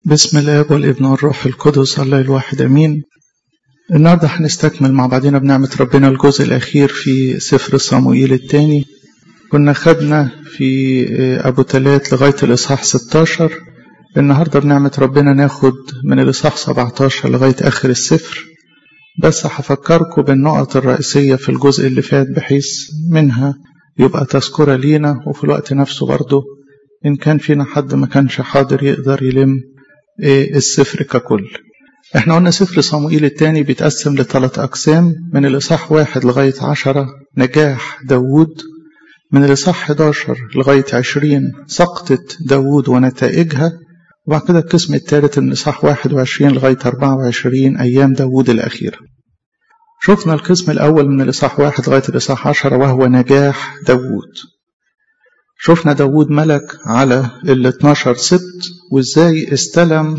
بسم الاب والابن والروح القدس الله الواحد امين النهارده هنستكمل مع بعضنا بنعمه ربنا الجزء الاخير في سفر صموئيل الثاني كنا خدنا في ابو تلات لغايه الاصحاح 16 النهارده بنعمه ربنا ناخد من الاصحاح 17 لغايه اخر السفر بس هفكركم بالنقط الرئيسيه في الجزء اللي فات بحيث منها يبقى تذكره لينا وفي الوقت نفسه برضه إن كان فينا حد ما كانش حاضر يقدر يلم السفر ككل احنا قلنا سفر صموئيل الثاني بيتقسم لثلاث أقسام من الإصحاح واحد لغاية عشرة نجاح داوود من الإصحاح 11 لغاية 20 سقطة داوود ونتائجها وبعد كده القسم الثالث من الإصحاح 21 لغاية 24 أيام داوود الأخيرة شفنا القسم الأول من الإصحاح واحد لغاية الإصحاح 10 وهو نجاح داوود شفنا داود ملك على ال 12 سبت وازاي استلم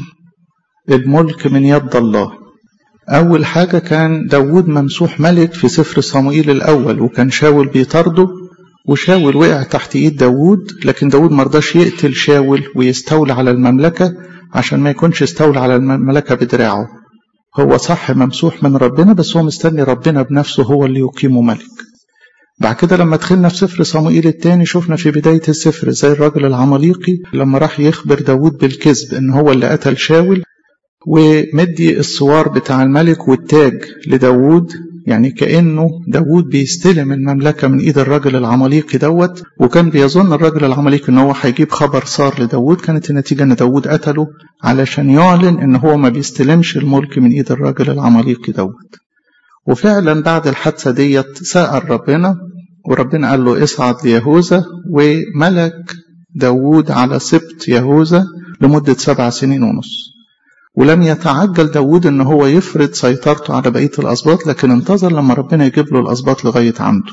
الملك من يد الله أول حاجة كان داود ممسوح ملك في سفر صموئيل الأول وكان شاول بيطارده وشاول وقع تحت إيد داود لكن داود مرضاش يقتل شاول ويستولى على المملكة عشان ما يكونش استولى على المملكة بدراعه هو صح ممسوح من ربنا بس هو مستني ربنا بنفسه هو اللي يقيمه ملك بعد كده لما دخلنا في سفر صموئيل الثاني شفنا في بداية السفر زي الرجل العماليقي لما راح يخبر داود بالكذب ان هو اللي قتل شاول ومدي الصوار بتاع الملك والتاج لداود يعني كأنه داود بيستلم المملكة من إيد الرجل العماليقي دوت وكان بيظن الرجل العماليقي إن هو هيجيب خبر صار لداود كانت النتيجة إن داود قتله علشان يعلن إن هو ما بيستلمش الملك من إيد الرجل العماليقي دوت وفعلا بعد الحادثة ديت سأل ربنا وربنا قال له اصعد ليهوذا وملك داوود على سبط يهوذا لمدة سبع سنين ونص ولم يتعجل داوود ان هو يفرض سيطرته على بقية الأسباط لكن انتظر لما ربنا يجيب له الأسباط لغاية عنده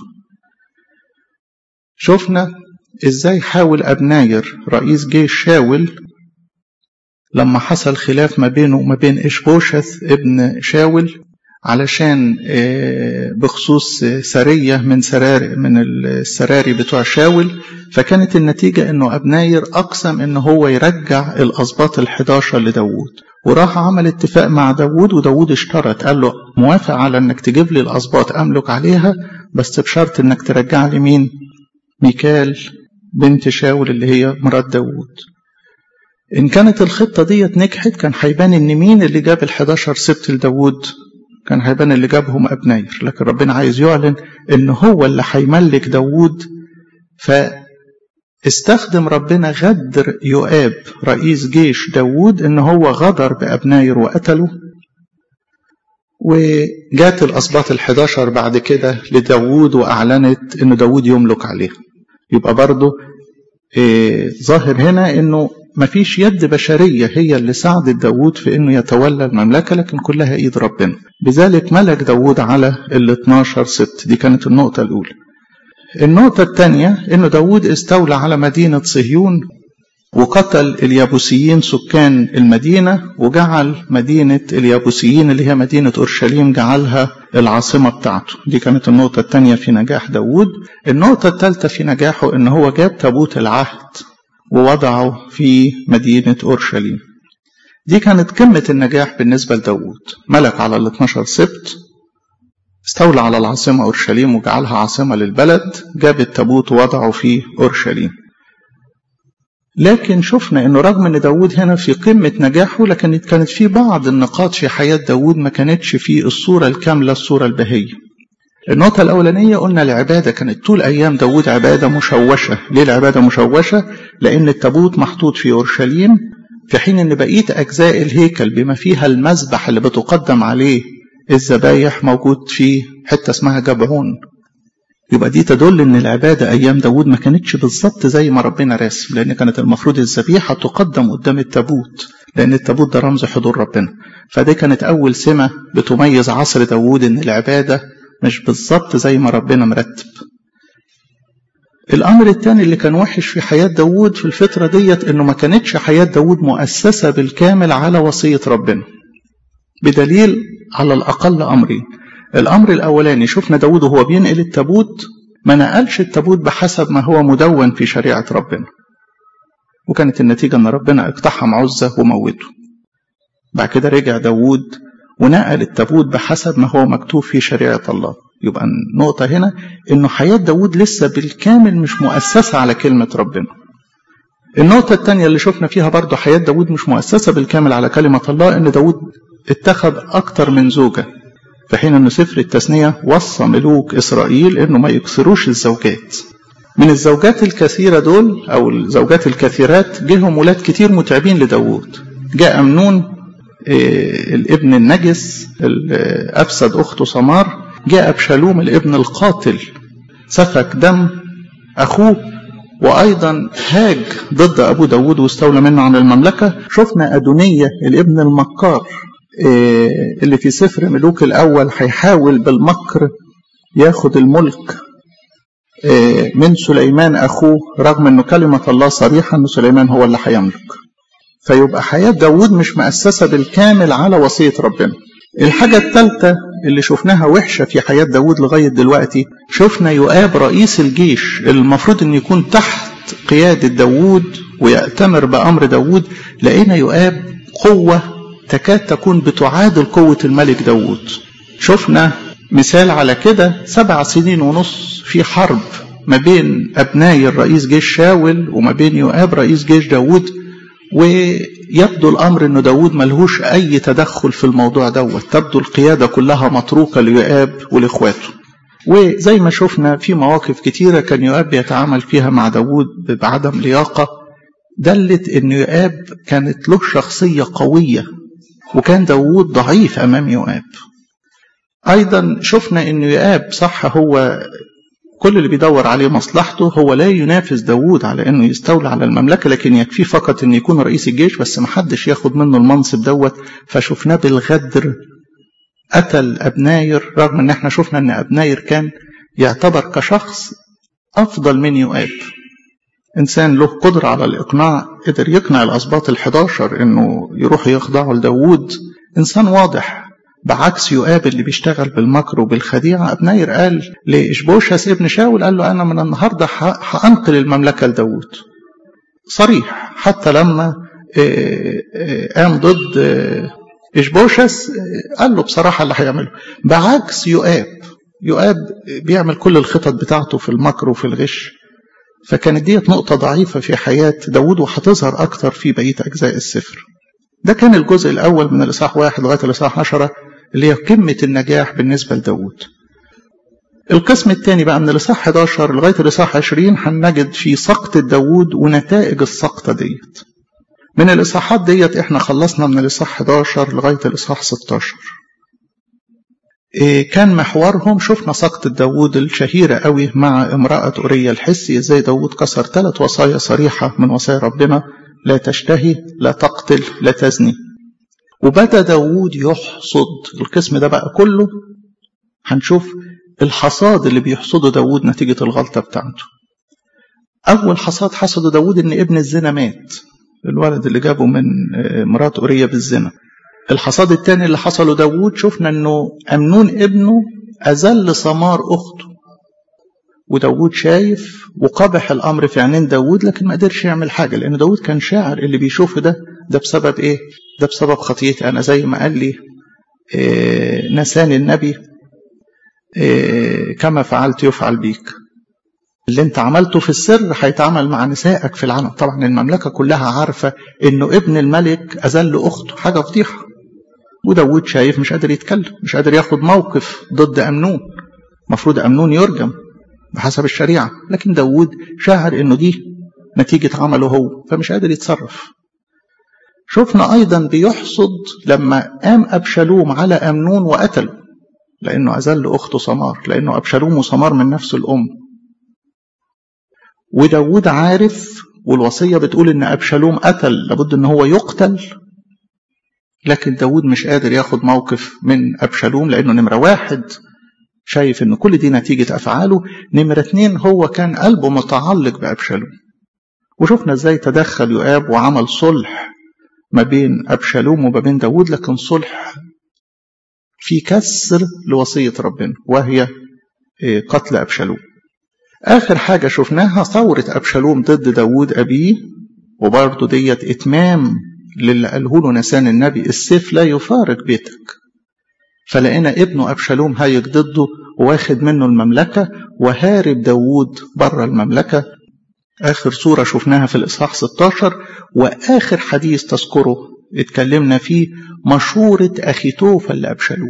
شفنا ازاي حاول أبناير رئيس جيش شاول لما حصل خلاف ما بينه وما بين إشبوشث ابن شاول علشان بخصوص سرية من سراري من السراري بتوع شاول فكانت النتيجة انه ابناير اقسم ان هو يرجع الاسباط ال11 لداوود وراح عمل اتفاق مع داوود وداوود اشترط قال له موافق على انك تجيب لي الاسباط املك عليها بس بشرط انك ترجع لي مين ميكال بنت شاول اللي هي مرات داوود ان كانت الخطة ديت نجحت كان هيبان ان مين اللي جاب ال11 سبت لداوود كان هيبان اللي جابهم أبناير لكن ربنا عايز يعلن إن هو اللي هيملك داوود فاستخدم ربنا غدر يؤاب رئيس جيش داوود إن هو غدر بأبناير وقتله وجات الأسباط الحداشر بعد كده لداوود وأعلنت إن داوود يملك عليها يبقى برضه إيه ظاهر هنا إنه مفيش يد بشرية هي اللي ساعدت داود في انه يتولى المملكة لكن كلها ايد ربنا بذلك ملك داود على ال 12 ست دي كانت النقطة الاولى النقطة الثانية انه داود استولى على مدينة صهيون وقتل اليابوسيين سكان المدينة وجعل مدينة اليابوسيين اللي هي مدينة أورشليم جعلها العاصمة بتاعته دي كانت النقطة الثانية في نجاح داود النقطة الثالثة في نجاحه ان هو جاب تابوت العهد ووضعه في مدينة أورشليم دي كانت قمة النجاح بالنسبة لداود ملك على ال 12 سبت استولى على العاصمة أورشليم وجعلها عاصمة للبلد جاب التابوت ووضعه في أورشليم لكن شفنا انه رغم ان داود هنا في قمة نجاحه لكن كانت في بعض النقاط في حياة داود ما كانتش في الصورة الكاملة الصورة البهية النقطة الأولانية قلنا العبادة كانت طول أيام داود عبادة مشوشة ليه العبادة مشوشة؟ لأن التابوت محطوط في أورشليم في حين أن بقية أجزاء الهيكل بما فيها المذبح اللي بتقدم عليه الذبايح موجود في حتة اسمها جبعون يبقى دي تدل ان العبادة ايام داود ما كانتش بالظبط زي ما ربنا راسم لان كانت المفروض الذبيحة تقدم قدام التابوت لان التابوت ده رمز حضور ربنا فدي كانت اول سمة بتميز عصر داود ان العبادة مش بالظبط زي ما ربنا مرتب الأمر الثاني اللي كان وحش في حياة داود في الفترة ديت إنه ما كانتش حياة داود مؤسسة بالكامل على وصية ربنا بدليل على الأقل أمرين الأمر الأولاني شفنا داود وهو بينقل التابوت ما نقلش التابوت بحسب ما هو مدون في شريعة ربنا وكانت النتيجة أن ربنا اقتحم عزة وموته بعد كده رجع داود ونقل التابوت بحسب ما هو مكتوب في شريعة الله يبقى النقطة هنا انه حياة داود لسه بالكامل مش مؤسسة على كلمة ربنا النقطة الثانية اللي شفنا فيها برضو حياة داود مش مؤسسة بالكامل على كلمة الله ان داود اتخذ اكتر من زوجة في حين ان سفر التثنية وصى ملوك اسرائيل انه ما يكسروش الزوجات من الزوجات الكثيرة دول او الزوجات الكثيرات جيهم ولاد كتير متعبين لداود جاء أمنون الابن النجس أفسد أخته سمار جاء أبشالوم الابن القاتل سفك دم أخوه وأيضا هاج ضد أبو داود واستولى منه عن المملكة شفنا أدونية الابن المكار اللي في سفر ملوك الأول هيحاول بالمكر ياخد الملك من سليمان أخوه رغم أنه كلمة الله صريحة أن سليمان هو اللي هيملك فيبقى حياة داود مش مؤسسة بالكامل على وصية ربنا الحاجة الثالثة اللي شفناها وحشة في حياة داود لغاية دلوقتي شفنا يؤاب رئيس الجيش اللي المفروض أن يكون تحت قيادة داود ويأتمر بأمر داود لقينا يؤاب قوة تكاد تكون بتعادل قوة الملك داود شفنا مثال على كده سبع سنين ونص في حرب ما بين أبناء الرئيس جيش شاول وما بين يؤاب رئيس جيش داود ويبدو الأمر أنه داود ملهوش أي تدخل في الموضوع دوت تبدو القيادة كلها متروكة ليؤاب ولإخواته وزي ما شفنا في مواقف كتيرة كان يؤاب بيتعامل فيها مع داود بعدم لياقة دلت أن يؤاب كانت له شخصية قوية وكان داود ضعيف أمام يؤاب أيضا شفنا أن يؤاب صح هو كل اللي بيدور عليه مصلحته هو لا ينافس داود على انه يستولى على المملكه لكن يكفيه فقط انه يكون رئيس الجيش بس ما حدش ياخد منه المنصب دوت فشفناه بالغدر قتل ابناير رغم ان احنا شفنا ان ابناير كان يعتبر كشخص افضل من يؤاب انسان له قدره على الاقناع قدر يقنع الاسباط ال11 انه يروحوا يخضعوا لداود انسان واضح بعكس يؤاب اللي بيشتغل بالمكر وبالخديعة أبناير قال لإشبوشس ابن شاول قال له أنا من النهاردة هأنقل المملكة لداود صريح حتى لما قام ضد إشبوشس قال له بصراحة اللي هيعمله بعكس يؤاب يؤاب بيعمل كل الخطط بتاعته في المكر وفي الغش فكانت ديت نقطة ضعيفة في حياة داود وهتظهر أكتر في بقية أجزاء السفر ده كان الجزء الأول من الإصحاح واحد لغاية الإصحاح عشرة اللي هي قمة النجاح بالنسبة لداود القسم الثاني بقى من الإصحاح 11 لغاية الإصحاح 20 هنجد في سقط داود ونتائج السقطة ديت من الإصحاحات ديت إحنا خلصنا من الإصحاح 11 لغاية الإصحاح 16 إيه كان محورهم شفنا سقط داود الشهيرة قوي مع امرأة أوريا الحسي إزاي داود كسر ثلاث وصايا صريحة من وصايا ربنا لا تشتهي لا تقتل لا تزني وبدا داود يحصد القسم ده بقى كله هنشوف الحصاد اللي بيحصده داود نتيجة الغلطة بتاعته أول حصاد حصده داود إن ابن الزنا مات الولد اللي جابه من مرات أوريا بالزنا الحصاد الثاني اللي حصله داود شفنا إنه أمنون ابنه أذل ثمار أخته وداود شايف وقبح الأمر في عينين داود لكن ما قدرش يعمل حاجة لأن داود كان شاعر اللي بيشوفه ده ده بسبب إيه؟ ده بسبب خطيتي أنا زي ما قال لي إيه نساني النبي إيه كما فعلت يفعل بيك اللي انت عملته في السر هيتعمل مع نسائك في العلن طبعا المملكة كلها عارفة انه ابن الملك أذل أخته حاجة فضيحة وداود شايف مش قادر يتكلم مش قادر ياخد موقف ضد أمنون المفروض أمنون يرجم بحسب الشريعة لكن داود شاعر انه دي نتيجة عمله هو فمش قادر يتصرف شفنا أيضا بيحصد لما قام أبشالوم على أمنون وقتله لأنه أذل أخته سمار لأنه أبشالوم وسمار من نفس الأم وداود عارف والوصية بتقول إن أبشالوم قتل لابد إن هو يقتل لكن داود مش قادر ياخد موقف من أبشالوم لأنه نمرة واحد شايف إن كل دي نتيجة أفعاله نمرة اتنين هو كان قلبه متعلق بأبشالوم وشفنا ازاي تدخل يؤاب وعمل صلح ما بين أبشالوم وما بين داود لكن صلح في كسر لوصية ربنا وهي قتل أبشالوم آخر حاجة شفناها ثورة أبشالوم ضد داود أبيه وبرضه ديت إتمام للي قاله له نسان النبي السيف لا يفارق بيتك فلقينا ابنه أبشالوم هايج ضده واخد منه المملكة وهارب داوود بره المملكة آخر صورة شفناها في الإصحاح 16 وآخر حديث تذكره اتكلمنا فيه مشورة أخيتوفل لأبشالوم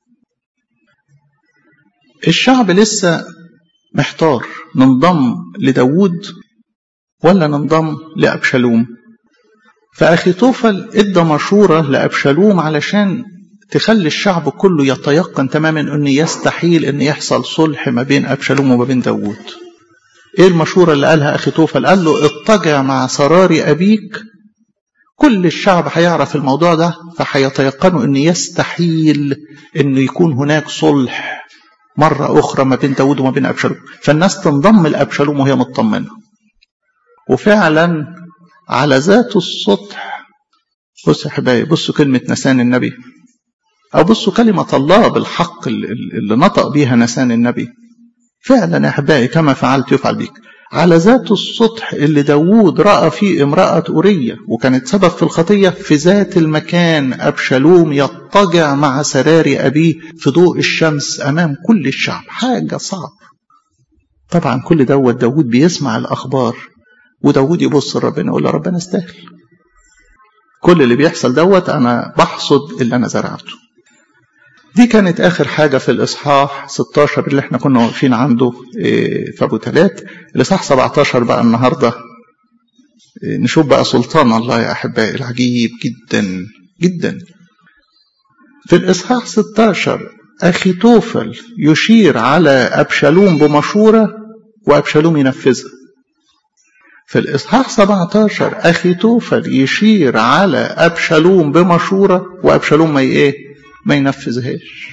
الشعب لسه محتار ننضم لداوود ولا ننضم لأبشالوم فأخيتوفل ادى مشورة لأبشالوم علشان تخلي الشعب كله يتيقن تماما أن يستحيل أن يحصل صلح ما بين أبشالوم وما بين داوود ايه المشورة اللي قالها أخي توفل قال له اضطجع مع سرار أبيك كل الشعب هيعرف الموضوع ده فهيتيقنوا أن يستحيل أن يكون هناك صلح مرة أخرى ما بين داود وما بين أبشالوم فالناس تنضم لأبشالوم وهي مطمنة وفعلا على ذات السطح بصوا يا حبايبي بصوا كلمة نسان النبي أو بصوا كلمة الله بالحق اللي نطق بيها نسان النبي فعلا يا أحبائي كما فعلت يفعل بك على ذات السطح اللي داوود رأى فيه امرأة أورية وكانت سبب في الخطية في ذات المكان أبشالوم يضطجع مع سرار أبيه في ضوء الشمس أمام كل الشعب حاجة صعب طبعا كل دوت داوود بيسمع الأخبار وداوود يبص لربنا يقول له ربنا استاهل كل اللي بيحصل دوت أنا بحصد اللي أنا زرعته دي كانت آخر حاجة في الإصحاح 16 اللي احنا كنا واقفين عنده في أبو تلات الإصحاح 17 بقى النهاردة نشوف بقى سلطان الله يا أحبائي العجيب جدا جدا في الإصحاح 16 أخي توفل يشير على أبشالوم بمشورة وأبشالوم ينفذها في الإصحاح 17 أخي توفل يشير على أبشالوم بمشورة وأبشالوم ما إيه ما ينفذهاش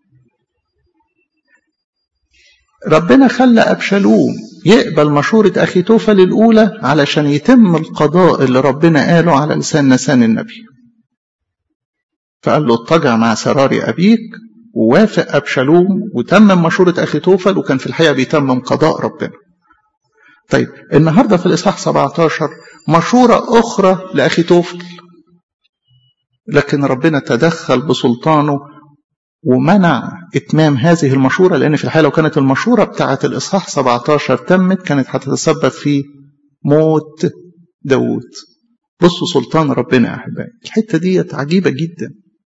ربنا خلى أبشالوم يقبل مشورة أخي توفل الأولى علشان يتم القضاء اللي ربنا قاله على لسان نسان النبي فقال له اضطجع مع سرار أبيك ووافق أبشالوم وتمم مشورة أخي توفل وكان في الحقيقة بيتمم قضاء ربنا طيب النهاردة في الإصحاح 17 مشورة أخرى لأخي توفل لكن ربنا تدخل بسلطانه ومنع إتمام هذه المشورة لأن في الحقيقة لو كانت المشورة بتاعة الإصحاح 17 تمت كانت هتتسبب في موت داوود بصوا سلطان ربنا يا أحبائي الحتة دي عجيبة جدا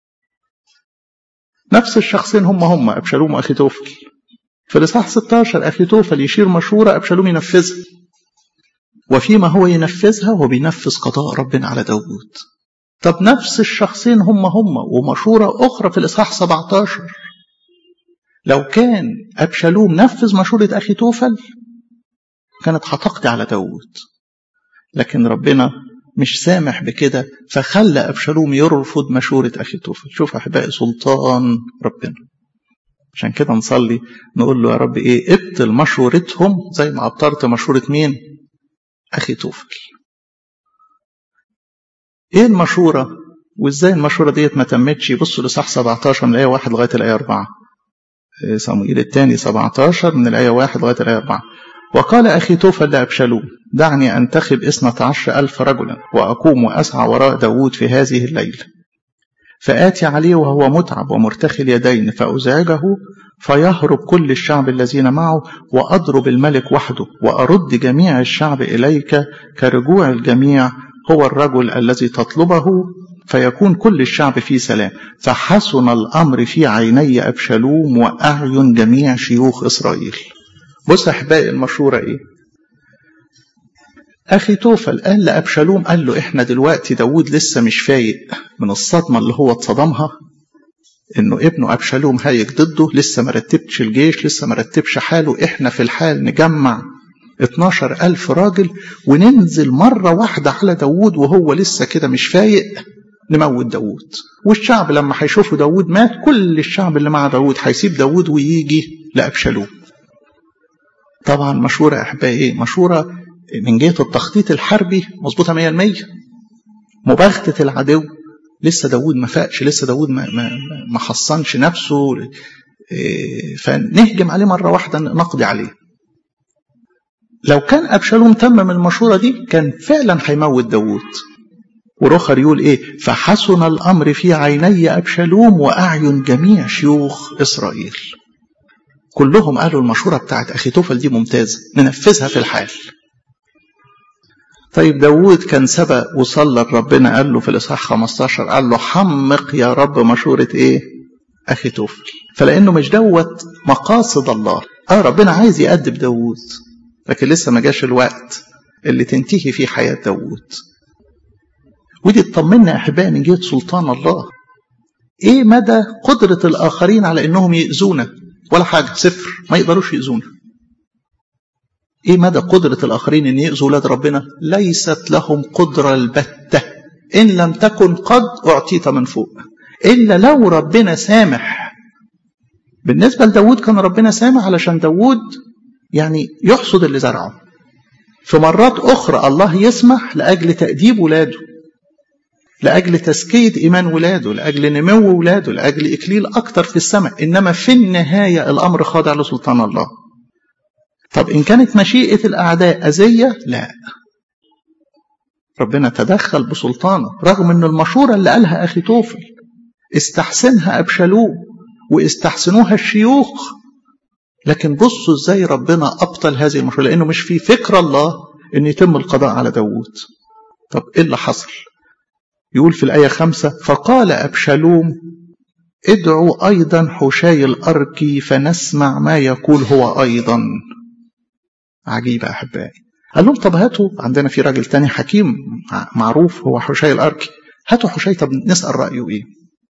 نفس الشخصين هم هم أبشالوم وأخي توفل في الإصحاح 16 أخي توفل يشير مشورة أبشالوم ينفذها وفيما هو ينفذها هو بينفذ قضاء ربنا على داوود طب نفس الشخصين هم هم ومشورة أخرى في الإصحاح 17 لو كان أبشالوم نفذ مشورة أخي توفل كانت هتقضي على داوود لكن ربنا مش سامح بكده فخلى أبشالوم يرفض مشورة أخي توفل شوف أحبائي سلطان ربنا عشان كده نصلي نقول له يا رب إيه ابطل مشورتهم زي ما أبطلت مشورة مين أخي توفل ايه المشورة وازاي المشورة ديت ما تمتش بصوا لصح 17 من الآية 1 لغاية الآية 4 صموئيل الثاني 17 من الآية 1 لغاية الآية 4 وقال أخي توفل لأبشالوم دعني أنتخب اثنة عشر ألف رجلا وأقوم وأسعى وراء داود في هذه الليلة فآتي عليه وهو متعب ومرتخي اليدين فأزعجه فيهرب كل الشعب الذين معه وأضرب الملك وحده وأرد جميع الشعب إليك كرجوع الجميع هو الرجل الذي تطلبه فيكون كل الشعب في سلام فحسن الأمر في عيني أبشالوم وأعين جميع شيوخ إسرائيل بص أحبائي المشورة إيه أخي توفل قال لأبشالوم قال له إحنا دلوقتي داود لسه مش فايق من الصدمة اللي هو اتصدمها إنه ابنه أبشالوم هايج ضده لسه ما رتبش الجيش لسه ما رتبش حاله إحنا في الحال نجمع 12 ألف راجل وننزل مرة واحدة على داود وهو لسه كده مش فايق نموت داود والشعب لما هيشوفوا داود مات كل الشعب اللي مع داود هيسيب داود ويجي لأبشالوم طبعا مشورة أحبائي إيه مشورة من جهة التخطيط الحربي مظبوطة 100% مباغتة العدو لسه داود ما فاقش لسه داود ما, ما, ما حصنش نفسه فنهجم عليه مرة واحدة نقضي عليه لو كان أبشالوم تمم المشورة دي كان فعلا هيموت داوود ورخر يقول ايه فحسن الامر في عيني ابشالوم واعين جميع شيوخ اسرائيل كلهم قالوا المشوره بتاعت اخي توفل دي ممتازه ننفذها في الحال طيب داوود كان سبق وصلى لربنا قال له في الاصحاح 15 قال له حمق يا رب مشوره ايه اخي توفل فلانه مش دوت مقاصد الله اه ربنا عايز يأدب داوود لكن لسه ما جاش الوقت اللي تنتهي فيه حياه داوود ودي تطمنا احبائي من جهه سلطان الله ايه مدى قدره الاخرين على انهم ياذونا ولا حاجه صفر ما يقدروش ياذونا ايه مدى قدره الاخرين ان ياذوا ولاد ربنا ليست لهم قدره البته ان لم تكن قد اعطيت من فوق الا لو ربنا سامح بالنسبه لداود كان ربنا سامح علشان داود يعني يحصد اللي زرعه في مرات اخرى الله يسمح لاجل تاديب ولاده لأجل تزكية إيمان ولاده لأجل نمو ولاده لأجل إكليل أكتر في السماء إنما في النهاية الأمر خاضع لسلطان الله طب إن كانت مشيئة الأعداء أذية لا ربنا تدخل بسلطانه رغم أن المشورة اللي قالها أخي توفل استحسنها أبشالوم واستحسنوها الشيوخ لكن بصوا ازاي ربنا أبطل هذه المشورة لأنه مش في فكر الله أن يتم القضاء على داوود طب إيه اللي حصل يقول في الآية خمسة فقال أبشالوم ادعوا أيضا حشاي الأركي فنسمع ما يقول هو أيضا عجيبة أحبائي قال لهم طب هاتوا عندنا في راجل تاني حكيم معروف هو حشاي الأركي هاتوا حشاي طب نسأل رأيه إيه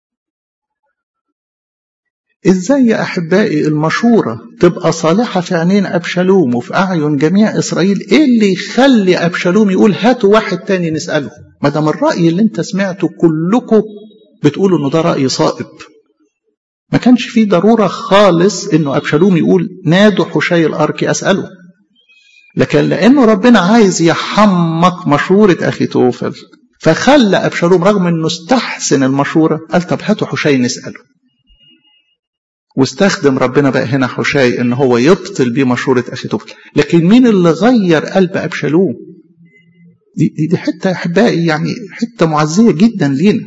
ازاي يا احبائي المشوره تبقى صالحه في عينين ابشالوم وفي اعين جميع اسرائيل ايه اللي يخلي ابشالوم يقول هاتوا واحد تاني نساله ما دام الراي اللي انت سمعته كلكم بتقولوا انه ده راي صائب ما كانش فيه ضروره خالص انه ابشالوم يقول نادوا حشي الاركي اساله لكن لانه ربنا عايز يحمق مشوره اخي توفل فخلى ابشالوم رغم انه استحسن المشوره قال طب هاتوا حشي نساله واستخدم ربنا بقى هنا حشاي ان هو يبطل بيه مشورة اخي توفل لكن مين اللي غير قلب ابشالوم دي, دي, دي حتة يا احبائي يعني حتة معزية جدا لينا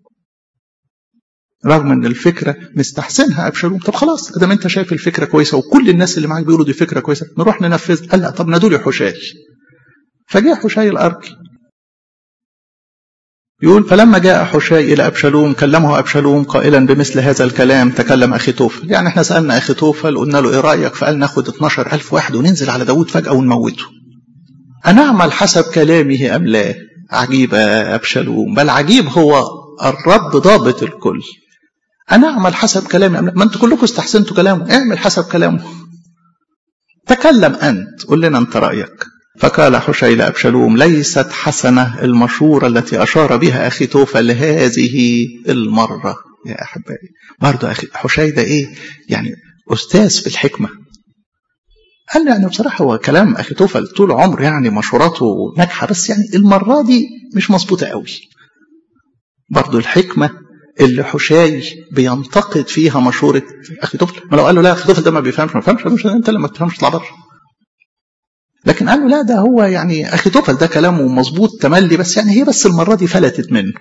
رغم ان الفكرة مستحسنها ابشالوم طب خلاص ادام انت شايف الفكرة كويسة وكل الناس اللي معاك بيقولوا دي فكرة كويسة نروح ننفذ قال لا طب نادوا لي حشاي فجاء حشاي الاركي يقول فلما جاء حشاي إلى أبشالوم كلمه أبشالوم قائلا بمثل هذا الكلام تكلم أخي توفل يعني احنا سألنا أخي توفل قلنا له إيه رأيك فقال ناخد 12 ألف واحد وننزل على داود فجأة ونموته أنعمل حسب كلامه أم لا عجيب أبشالوم بل عجيب هو الرب ضابط الكل أنعمل حسب كلامي أم لا ما أنتوا كلكم استحسنتوا كلامه اعمل حسب كلامه تكلم أنت قل لنا أنت رأيك فقال حشي لأبشالوم ليست حسنة المشورة التي أشار بها أخي توفل هذه المرة يا أحبائي برضو أخي حشي ده إيه يعني أستاذ في الحكمة قال يعني بصراحة هو كلام أخي توفل طول عمر يعني مشوراته ناجحة بس يعني المرة دي مش مظبوطة قوي برضو الحكمة اللي حشاي بينتقد فيها مشورة أخي توفل ما لو قال له لا أخي توفل ده ما بيفهمش ما بيفهمش مش أنت لما تفهمش اطلع بره لكن قال له لا ده هو يعني اخي توفل ده كلامه مظبوط تملي بس يعني هي بس المره دي فلتت منه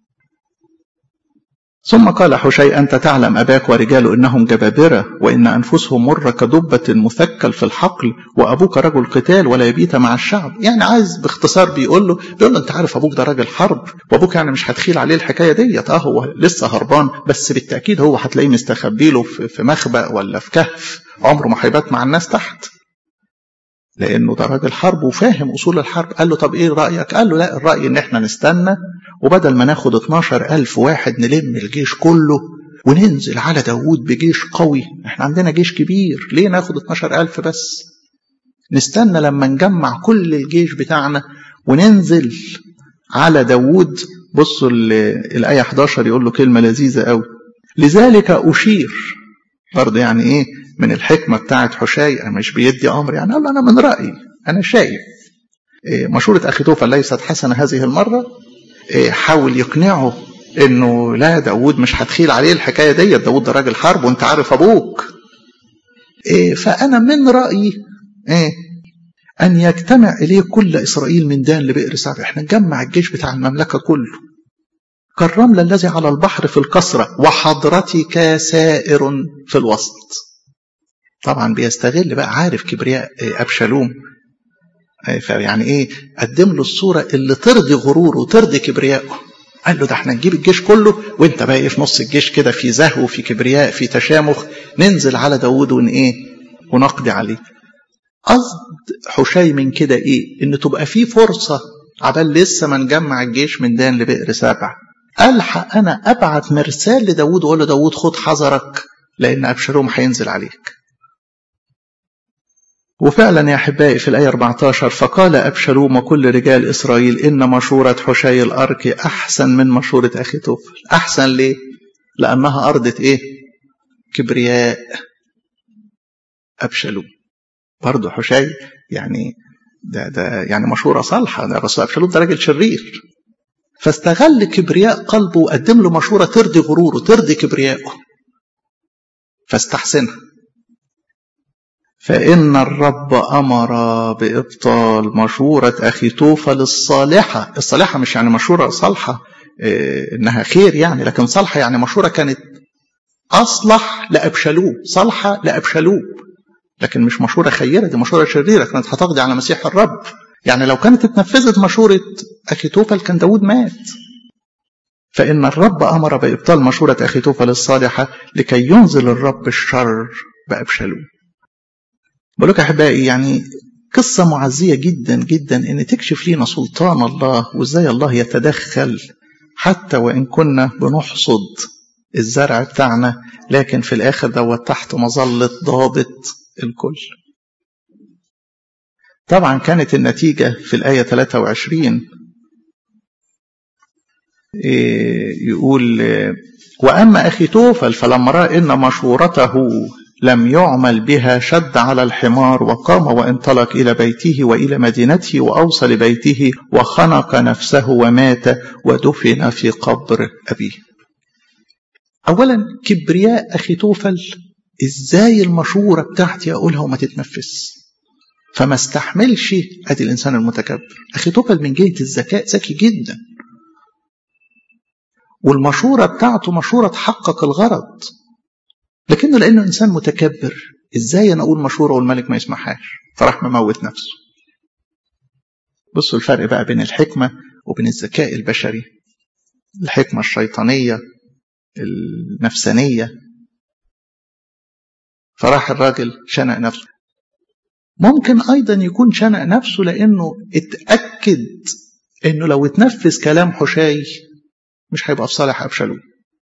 ثم قال حشي أنت تعلم أباك ورجاله إنهم جبابرة وإن أنفسهم مرة كدبة مثكل في الحقل وأبوك رجل قتال ولا يبيت مع الشعب يعني عايز باختصار بيقول له بيقول له أنت عارف أبوك ده راجل حرب وأبوك يعني مش هتخيل عليه الحكاية ديت أه هو لسه هربان بس بالتأكيد هو هتلاقيه مستخبي له في مخبأ ولا في كهف عمره ما هيبات مع الناس تحت لانه ده راجل حرب وفاهم اصول الحرب قال له طب ايه رايك قال له لا الراي ان احنا نستنى وبدل ما ناخد 12 ألف واحد نلم الجيش كله وننزل على داوود بجيش قوي احنا عندنا جيش كبير ليه ناخد 12 ألف بس نستنى لما نجمع كل الجيش بتاعنا وننزل على داوود بصوا الآية 11 يقول له كلمة لذيذة قوي لذلك أشير برضه يعني ايه من الحكمة بتاعت حشاي أنا مش بيدي أمر يعني قال أنا من رأيي أنا شايف إيه مشورة أخي توفل ليست حسنة هذه المرة إيه حاول يقنعه إنه لا داود مش هتخيل عليه الحكاية دي داود ده راجل حرب وأنت عارف أبوك إيه فأنا من رأيي إيه أن يجتمع إليه كل إسرائيل من دان لبئر سبع احنا نجمع الجيش بتاع المملكة كله كالرمل الذي على البحر في الكسرة وحضرتك سائر في الوسط طبعا بيستغل بقى عارف كبرياء أبشالوم فيعني ايه قدم له الصورة اللي ترضي غروره وترضي كبريائه قال له ده احنا نجيب الجيش كله وانت بقى ايه في نص الجيش كده في زهو في كبرياء في تشامخ ننزل على داوود ون ايه ونقضي عليه قصد حشي من كده ايه ان تبقى في فرصة عبال لسه ما نجمع الجيش من دان لبئر سبع الحق انا ابعت مرسال لداوود واقول له داوود خد حذرك لان ابشالوم هينزل عليك وفعلا يا احبائي في الايه 14 فقال ابشالوم وكل رجال اسرائيل ان مشوره حشي الارك احسن من مشوره اخي توفل احسن ليه لانها ارضت ايه كبرياء ابشالوم برضه حشي يعني ده ده يعني مشوره صالحه ده بس ابشالوم ده راجل شرير فاستغل كبرياء قلبه وقدم له مشوره ترضي غروره ترضي كبريائه فاستحسنها فإن الرب أمر بإبطال مشورة أخي توفل الصالحة الصالحة مش يعني مشورة صالحة إيه إنها خير يعني لكن صالحة يعني مشورة كانت أصلح لأبشالوم صالحة لأبشالوم لكن مش مشورة خيرة دي مشورة شريرة كانت هتقضي على مسيح الرب يعني لو كانت اتنفذت مشورة أخي توفل كان داود مات فإن الرب أمر بإبطال مشورة أخي توفل الصالحة لكي ينزل الرب الشر بأبشالوم بقول لك احبائي يعني قصه معزيه جدا جدا ان تكشف لينا سلطان الله وازاي الله يتدخل حتى وان كنا بنحصد الزرع بتاعنا لكن في الاخر دوت تحت مظله ضابط الكل. طبعا كانت النتيجه في الايه 23 يقول واما اخي توفل فلما راى ان مشورته لم يعمل بها شد على الحمار وقام وانطلق إلى بيته وإلى مدينته وأوصى لبيته وخنق نفسه ومات ودفن في قبر أبيه أولا كبرياء أخي توفل إزاي المشورة بتاعتي أقولها وما تتنفس فما استحملش أدي الإنسان المتكبر أخي توفل من جهة الذكاء ذكي جدا والمشورة بتاعته مشورة تحقق الغرض لكنه لانه انسان متكبر ازاي انا اقول مشوره والملك ما يسمعهاش فراح مموت نفسه بصوا الفرق بقى بين الحكمه وبين الذكاء البشري الحكمه الشيطانيه النفسانيه فراح الراجل شنق نفسه ممكن ايضا يكون شنق نفسه لانه اتاكد انه لو اتنفذ كلام حشاي مش هيبقى في صالح ابشالوم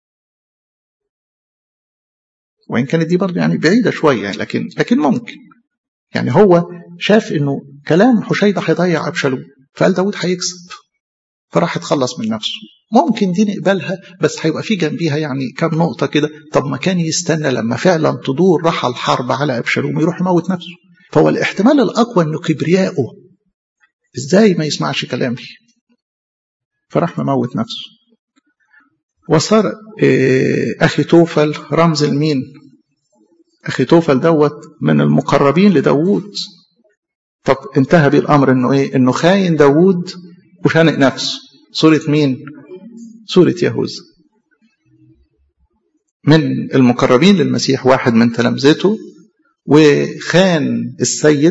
وإن كانت دي برضه يعني بعيدة شوية لكن لكن ممكن يعني هو شاف إنه كلام حشيدة هيضيع أبشالوم فقال داود هيكسب فراح يتخلص من نفسه ممكن دي نقبلها بس هيبقى في جنبيها يعني كام نقطة كده طب ما كان يستنى لما فعلا تدور رحى الحرب على أبشالوم يروح يموت نفسه فهو الاحتمال الأقوى إنه كبرياءه إزاي ما يسمعش كلامي فراح مموت نفسه وصار أخي توفل رمز المين أخي توفل دوت من المقربين لداوود طب انتهى بيه الأمر إنه إيه إنه خاين داوود وشانق نفسه سورة مين سورة يهوذا من المقربين للمسيح واحد من تلامذته وخان السيد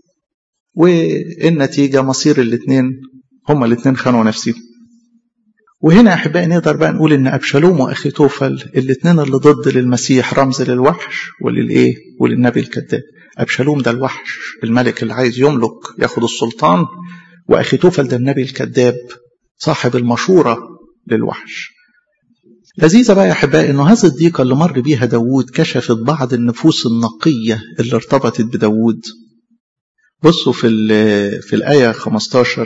والنتيجة مصير الاثنين هما الاثنين خانوا نفسهم وهنا يا احبائي نقدر بقى نقول ان ابشالوم واخي توفل الاثنين اللي ضد للمسيح رمز للوحش وللايه وللنبي الكذاب ابشالوم ده الوحش الملك اللي عايز يملك ياخد السلطان واخي توفل ده النبي الكذاب صاحب المشوره للوحش لذيذة بقى يا أحبائي إنه هذه الضيقة اللي مر بيها داوود كشفت بعض النفوس النقية اللي ارتبطت بداوود بصوا في, في الآية 15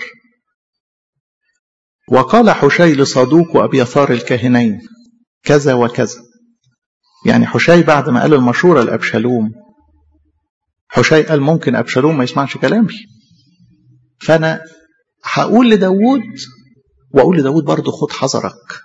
وقال حشي لصادوق وأبيثار الكاهنين كذا وكذا يعني حشي بعد ما قال المشورة لأبشالوم حشي قال ممكن أبشالوم ما يسمعش كلامي فأنا هقول لداود وأقول لداود برضه خد حذرك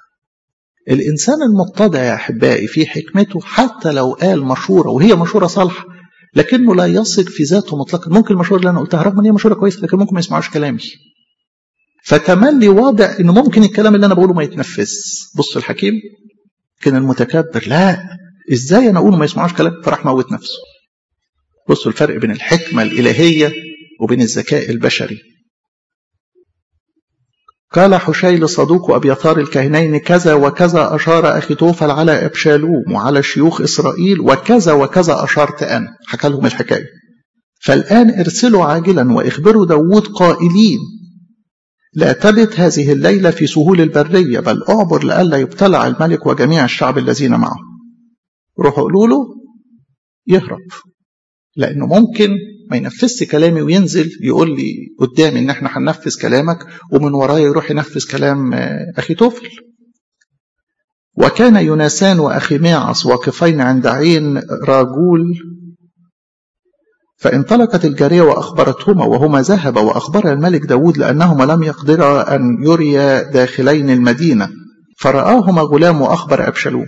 الإنسان المتضع يا أحبائي في حكمته حتى لو قال مشورة وهي مشورة صالحة لكنه لا يثق في ذاته مطلقا ممكن المشورة اللي أنا قلتها رغم إن هي مشورة كويسة لكن ممكن ما يسمعوش كلامي فتملي واضح إن ممكن الكلام اللي أنا بقوله ما يتنفذ بص الحكيم كان المتكبر لا إزاي أنا أقوله ما يسمعوش كلام فراح موت نفسه بصوا الفرق بين الحكمة الإلهية وبين الذكاء البشري قال حشي لصدوق أبيثار الكاهنين كذا وكذا أشار أخي توفل على أبشالوم وعلى شيوخ إسرائيل وكذا وكذا أشرت أنا حكى لهم الحكاية فالآن ارسلوا عاجلا وإخبروا داود قائلين لا تبت هذه الليلة في سهول البرية بل أعبر لئلا يبتلع الملك وجميع الشعب الذين معه روحوا قولوا له يهرب لأنه ممكن ما ينفذش كلامي وينزل يقول لي قدامي ان احنا هننفذ كلامك ومن ورايا يروح ينفذ كلام اخي توفل وكان يونسان واخي ماعص واقفين عند عين راجول فانطلقت الجارية وأخبرتهما وهما ذهبا وأخبر الملك داود لأنهما لم يقدرا أن يريا داخلين المدينة فرآهما غلام وأخبر أبشلوم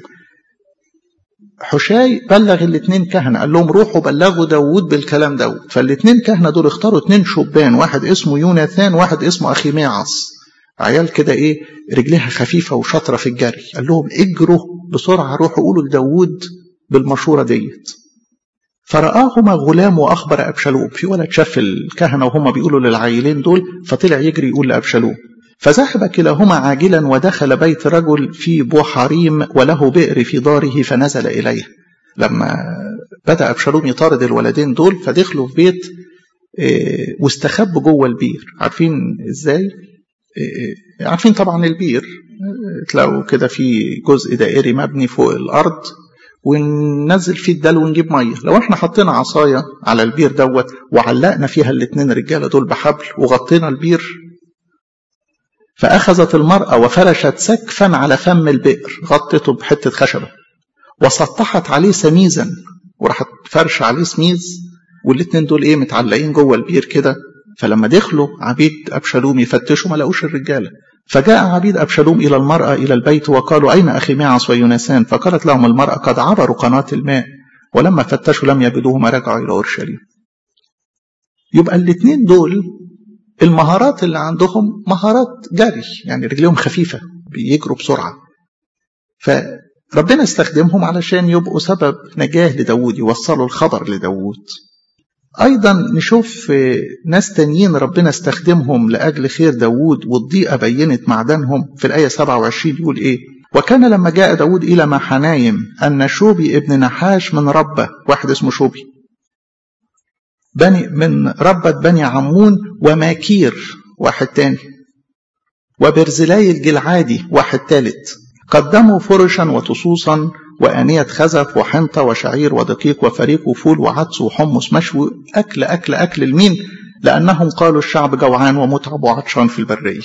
حشاي بلغ الاثنين كهنة قال لهم روحوا بلغوا داود بالكلام داود فالاثنين كهنة دول اختاروا اثنين شبان واحد اسمه يوناثان واحد اسمه أخي ماعص عيال كده ايه رجليها خفيفة وشاطرة في الجري قال لهم اجروا بسرعة روحوا قولوا لداود بالمشورة ديت فرآهما غلام وأخبر أبشالوم في ولد شاف الكهنة وهم بيقولوا للعيلين دول فطلع يجري يقول لأبشالوم فذهب كلاهما عاجلا ودخل بيت رجل في بوحريم وله بئر في داره فنزل إليه لما بدأ أبشالوم يطارد الولدين دول فدخلوا في بيت واستخبوا جوه البير عارفين ازاي عارفين طبعا البير تلاقوا كده في جزء دائري مبني فوق الأرض وننزل فيه الدلو ونجيب ميه لو احنا حطينا عصايه على البير دوت وعلقنا فيها الاثنين رجاله دول بحبل وغطينا البير فاخذت المراه وفرشت سقفا على فم البئر غطته بحته خشبه وسطحت عليه سميزا وراحت فرش عليه سميز والاثنين دول ايه متعلقين جوه البير كده فلما دخلوا عبيد ابشالوم يفتشوا ما لقوش الرجاله فجاء عبيد أبشالوم إلى المرأة إلى البيت وقالوا أين أخي معص ويونسان فقالت لهم المرأة قد عبروا قناة الماء ولما فتشوا لم يجدوهما رجعوا إلى أورشليم يبقى الاثنين دول المهارات اللي عندهم مهارات جري يعني رجليهم خفيفة بيجروا بسرعة فربنا استخدمهم علشان يبقوا سبب نجاة لداود يوصلوا الخبر لداود أيضا نشوف ناس تانيين ربنا استخدمهم لأجل خير داود والضيقة بينت معدنهم في الآية 27 يقول إيه وكان لما جاء داود إلى محنايم أن شوبي ابن نحاش من ربة واحد اسمه شوبي بني من ربة بني عمون وماكير واحد تاني وبرزلاي الجلعادي واحد تالت قدموا فرشا وتصوصا وآنية خزف وحنطة وشعير ودقيق وفريق وفول وعدس وحمص مشوي أكل أكل أكل المين لأنهم قالوا الشعب جوعان ومتعب وعطشان في البرية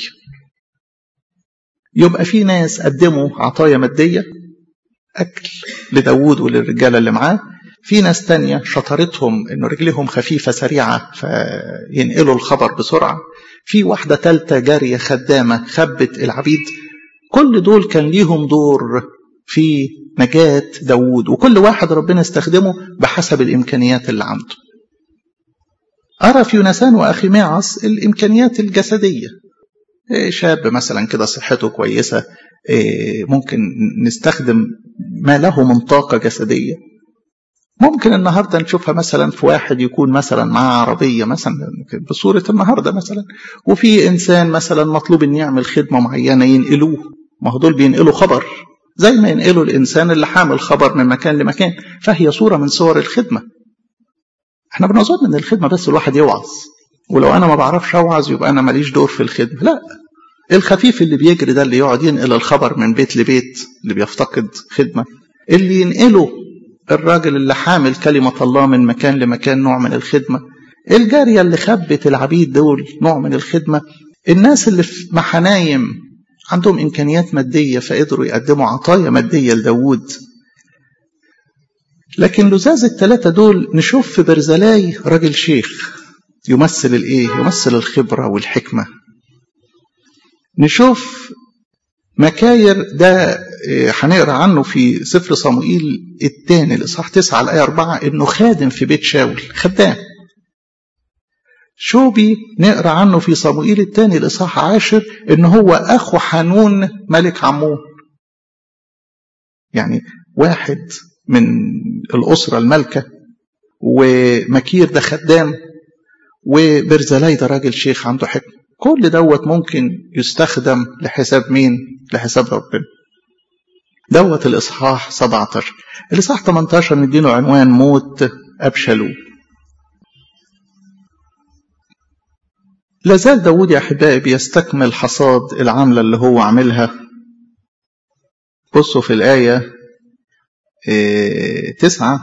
يبقى في ناس قدموا عطايا مادية أكل لداود وللرجالة اللي معاه في ناس تانية شطارتهم إنه رجلهم خفيفة سريعة فينقلوا الخبر بسرعة في واحدة تالتة جارية خدامة خبت العبيد كل دول كان ليهم دور في نجاة داوود وكل واحد ربنا استخدمه بحسب الإمكانيات اللي عنده أرى في يونسان وأخي ماعص الإمكانيات الجسدية شاب مثلا كده صحته كويسة ممكن نستخدم ما له من طاقة جسدية ممكن النهاردة نشوفها مثلا في واحد يكون مثلا معاه عربية مثلا بصورة النهاردة مثلا وفي إنسان مثلا مطلوب إن يعمل خدمة معينة ينقلوه ما هو دول بينقلوا خبر زي ما ينقلوا الإنسان اللي حامل خبر من مكان لمكان فهي صورة من صور الخدمة احنا بنظن ان الخدمة بس الواحد يوعظ ولو انا ما بعرفش اوعظ يبقى انا ماليش دور في الخدمة لا الخفيف اللي بيجري ده اللي يقعد ينقل الخبر من بيت لبيت اللي بيفتقد خدمة اللي ينقله الراجل اللي حامل كلمة الله من مكان لمكان نوع من الخدمة الجارية اللي خبت العبيد دول نوع من الخدمة الناس اللي في محنايم عندهم إمكانيات مادية فقدروا يقدموا عطايا مادية لداود لكن لزاز الثلاثة دول نشوف في برزلاي راجل شيخ يمثل الايه يمثل الخبرة والحكمة نشوف مكاير ده هنقرا عنه في سفر صموئيل الثاني الاصحاح 9 الايه 4 انه خادم في بيت شاول خدام شوبي نقرا عنه في صموئيل الثاني الاصحاح 10 ان هو اخو حنون ملك عمون يعني واحد من الاسره المالكه ومكير ده خدام وبرزلاي ده راجل شيخ عنده حكمه كل دوت ممكن يستخدم لحساب مين لحساب ربنا دوت الإصحاح 17 الإصحاح 18 نديله عنوان موت أبشالوم لازال داود يا أحبائي بيستكمل حصاد العملة اللي هو عاملها بصوا في الآية إيه تسعة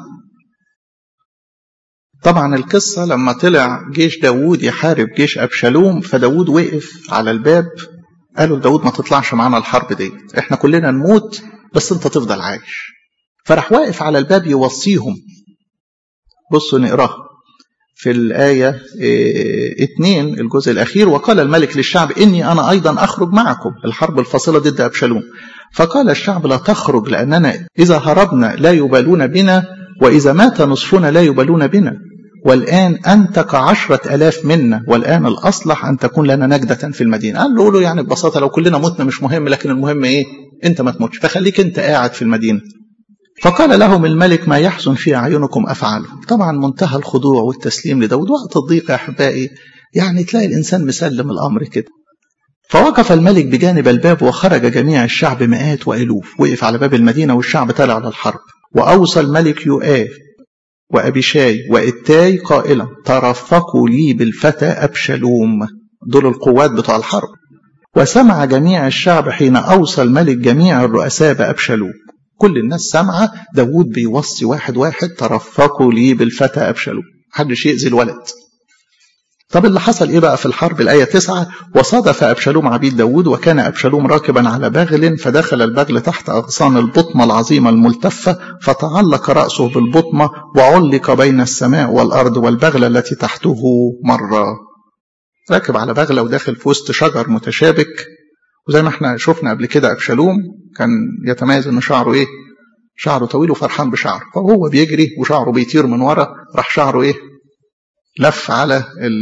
طبعا القصة لما طلع جيش داود يحارب جيش أبشالوم فداود وقف على الباب قالوا لداود ما تطلعش معانا الحرب دي احنا كلنا نموت بس انت تفضل عايش فراح واقف على الباب يوصيهم بصوا نقراها في الآية اه اتنين الجزء الأخير وقال الملك للشعب إني أنا أيضا أخرج معكم الحرب الفاصلة ضد أبشالوم فقال الشعب لا تخرج لأننا إذا هربنا لا يبالون بنا وإذا مات نصفنا لا يبالون بنا والآن أنت كعشرة ألاف منا والآن الأصلح أن تكون لنا نجدة في المدينة قال له, له يعني ببساطة لو كلنا متنا مش مهم لكن المهم إيه أنت ما تموتش فخليك أنت قاعد في المدينة فقال لهم الملك ما يحسن في أعينكم أفعله طبعا منتهى الخضوع والتسليم لداود وقت الضيق يا أحبائي يعني تلاقي الإنسان مسلم الأمر كده فوقف الملك بجانب الباب وخرج جميع الشعب مئات وألوف وقف على باب المدينة والشعب طلع على الحرب وأوصى الملك يؤاف وأبيشاي وإتاي قائلا ترفقوا لي بالفتى أبشلوم دول القوات بتوع الحرب وسمع جميع الشعب حين أوصى الملك جميع الرؤساء بأبشلوم كل الناس سامعة داود بيوصي واحد واحد ترفقوا لي بالفتى أبشلوم محدش يأذي الولد طب اللي حصل ايه بقى في الحرب الآية تسعة وصادف أبشالوم عبيد داود وكان أبشالوم راكبا على بغل فدخل البغل تحت أغصان البطمة العظيمة الملتفة فتعلق رأسه بالبطمة وعلق بين السماء والأرض والبغلة التي تحته مرة راكب على بغلة وداخل في وسط شجر متشابك وزي ما احنا شفنا قبل كده أبشالوم كان يتميز ان شعره ايه شعره طويل وفرحان بشعره فهو بيجري وشعره بيطير من ورا راح شعره ايه لف على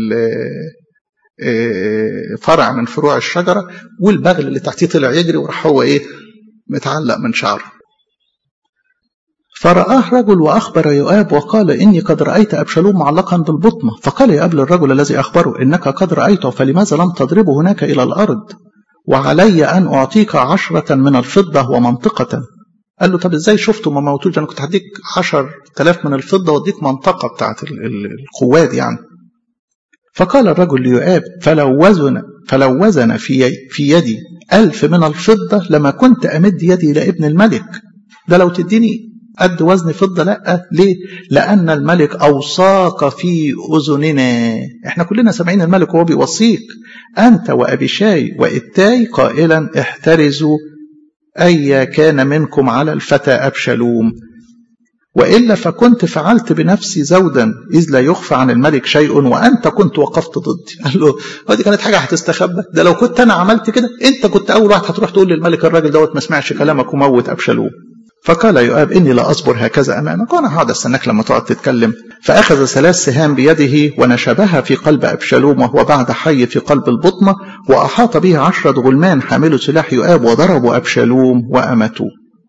فرع من فروع الشجرة والبغل اللي تحتيه طلع يجري وراح هو ايه متعلق من شعره فرآه رجل وأخبر يؤاب وقال إني قد رأيت أبشالوم معلقا بالبطمة فقال يقابل الرجل الذي أخبره إنك قد رأيته فلماذا لم تضربه هناك إلى الأرض وعلي أن أعطيك عشرة من الفضة ومنطقة قال له طب ازاي شفته ما موتوش انا كنت هديك 10000 من الفضه واديك منطقه بتاعت القواد يعني فقال الرجل ليؤاب فلو وزن فلو وزن في في يدي ألف من الفضة لما كنت أمد يدي إلى ابن الملك ده لو تديني قد وزن فضة لا ليه لأن الملك أوصاك في أذننا احنا كلنا سامعين الملك وهو بيوصيك أنت وأبيشاي وإتاي قائلا احترزوا أي كان منكم على الفتى أبشلوم وإلا فكنت فعلت بنفسي زودا إذ لا يخفى عن الملك شيء وأنت كنت وقفت ضدي قال له ودي كانت حاجة هتستخبى ده لو كنت أنا عملت كده أنت كنت أول واحد هتروح تقول للملك الراجل دوت ما سمعش كلامك وموت أبشلوم فقال يؤاب إني لا أصبر هكذا أمامك وأنا هقعد أستناك لما تقعد تتكلم فأخذ ثلاث سهام بيده ونشبها في قلب أبشالوم وهو بعد حي في قلب البطمة وأحاط به عشرة غلمان حاملوا سلاح يؤاب وضربوا أبشالوم وأمتوه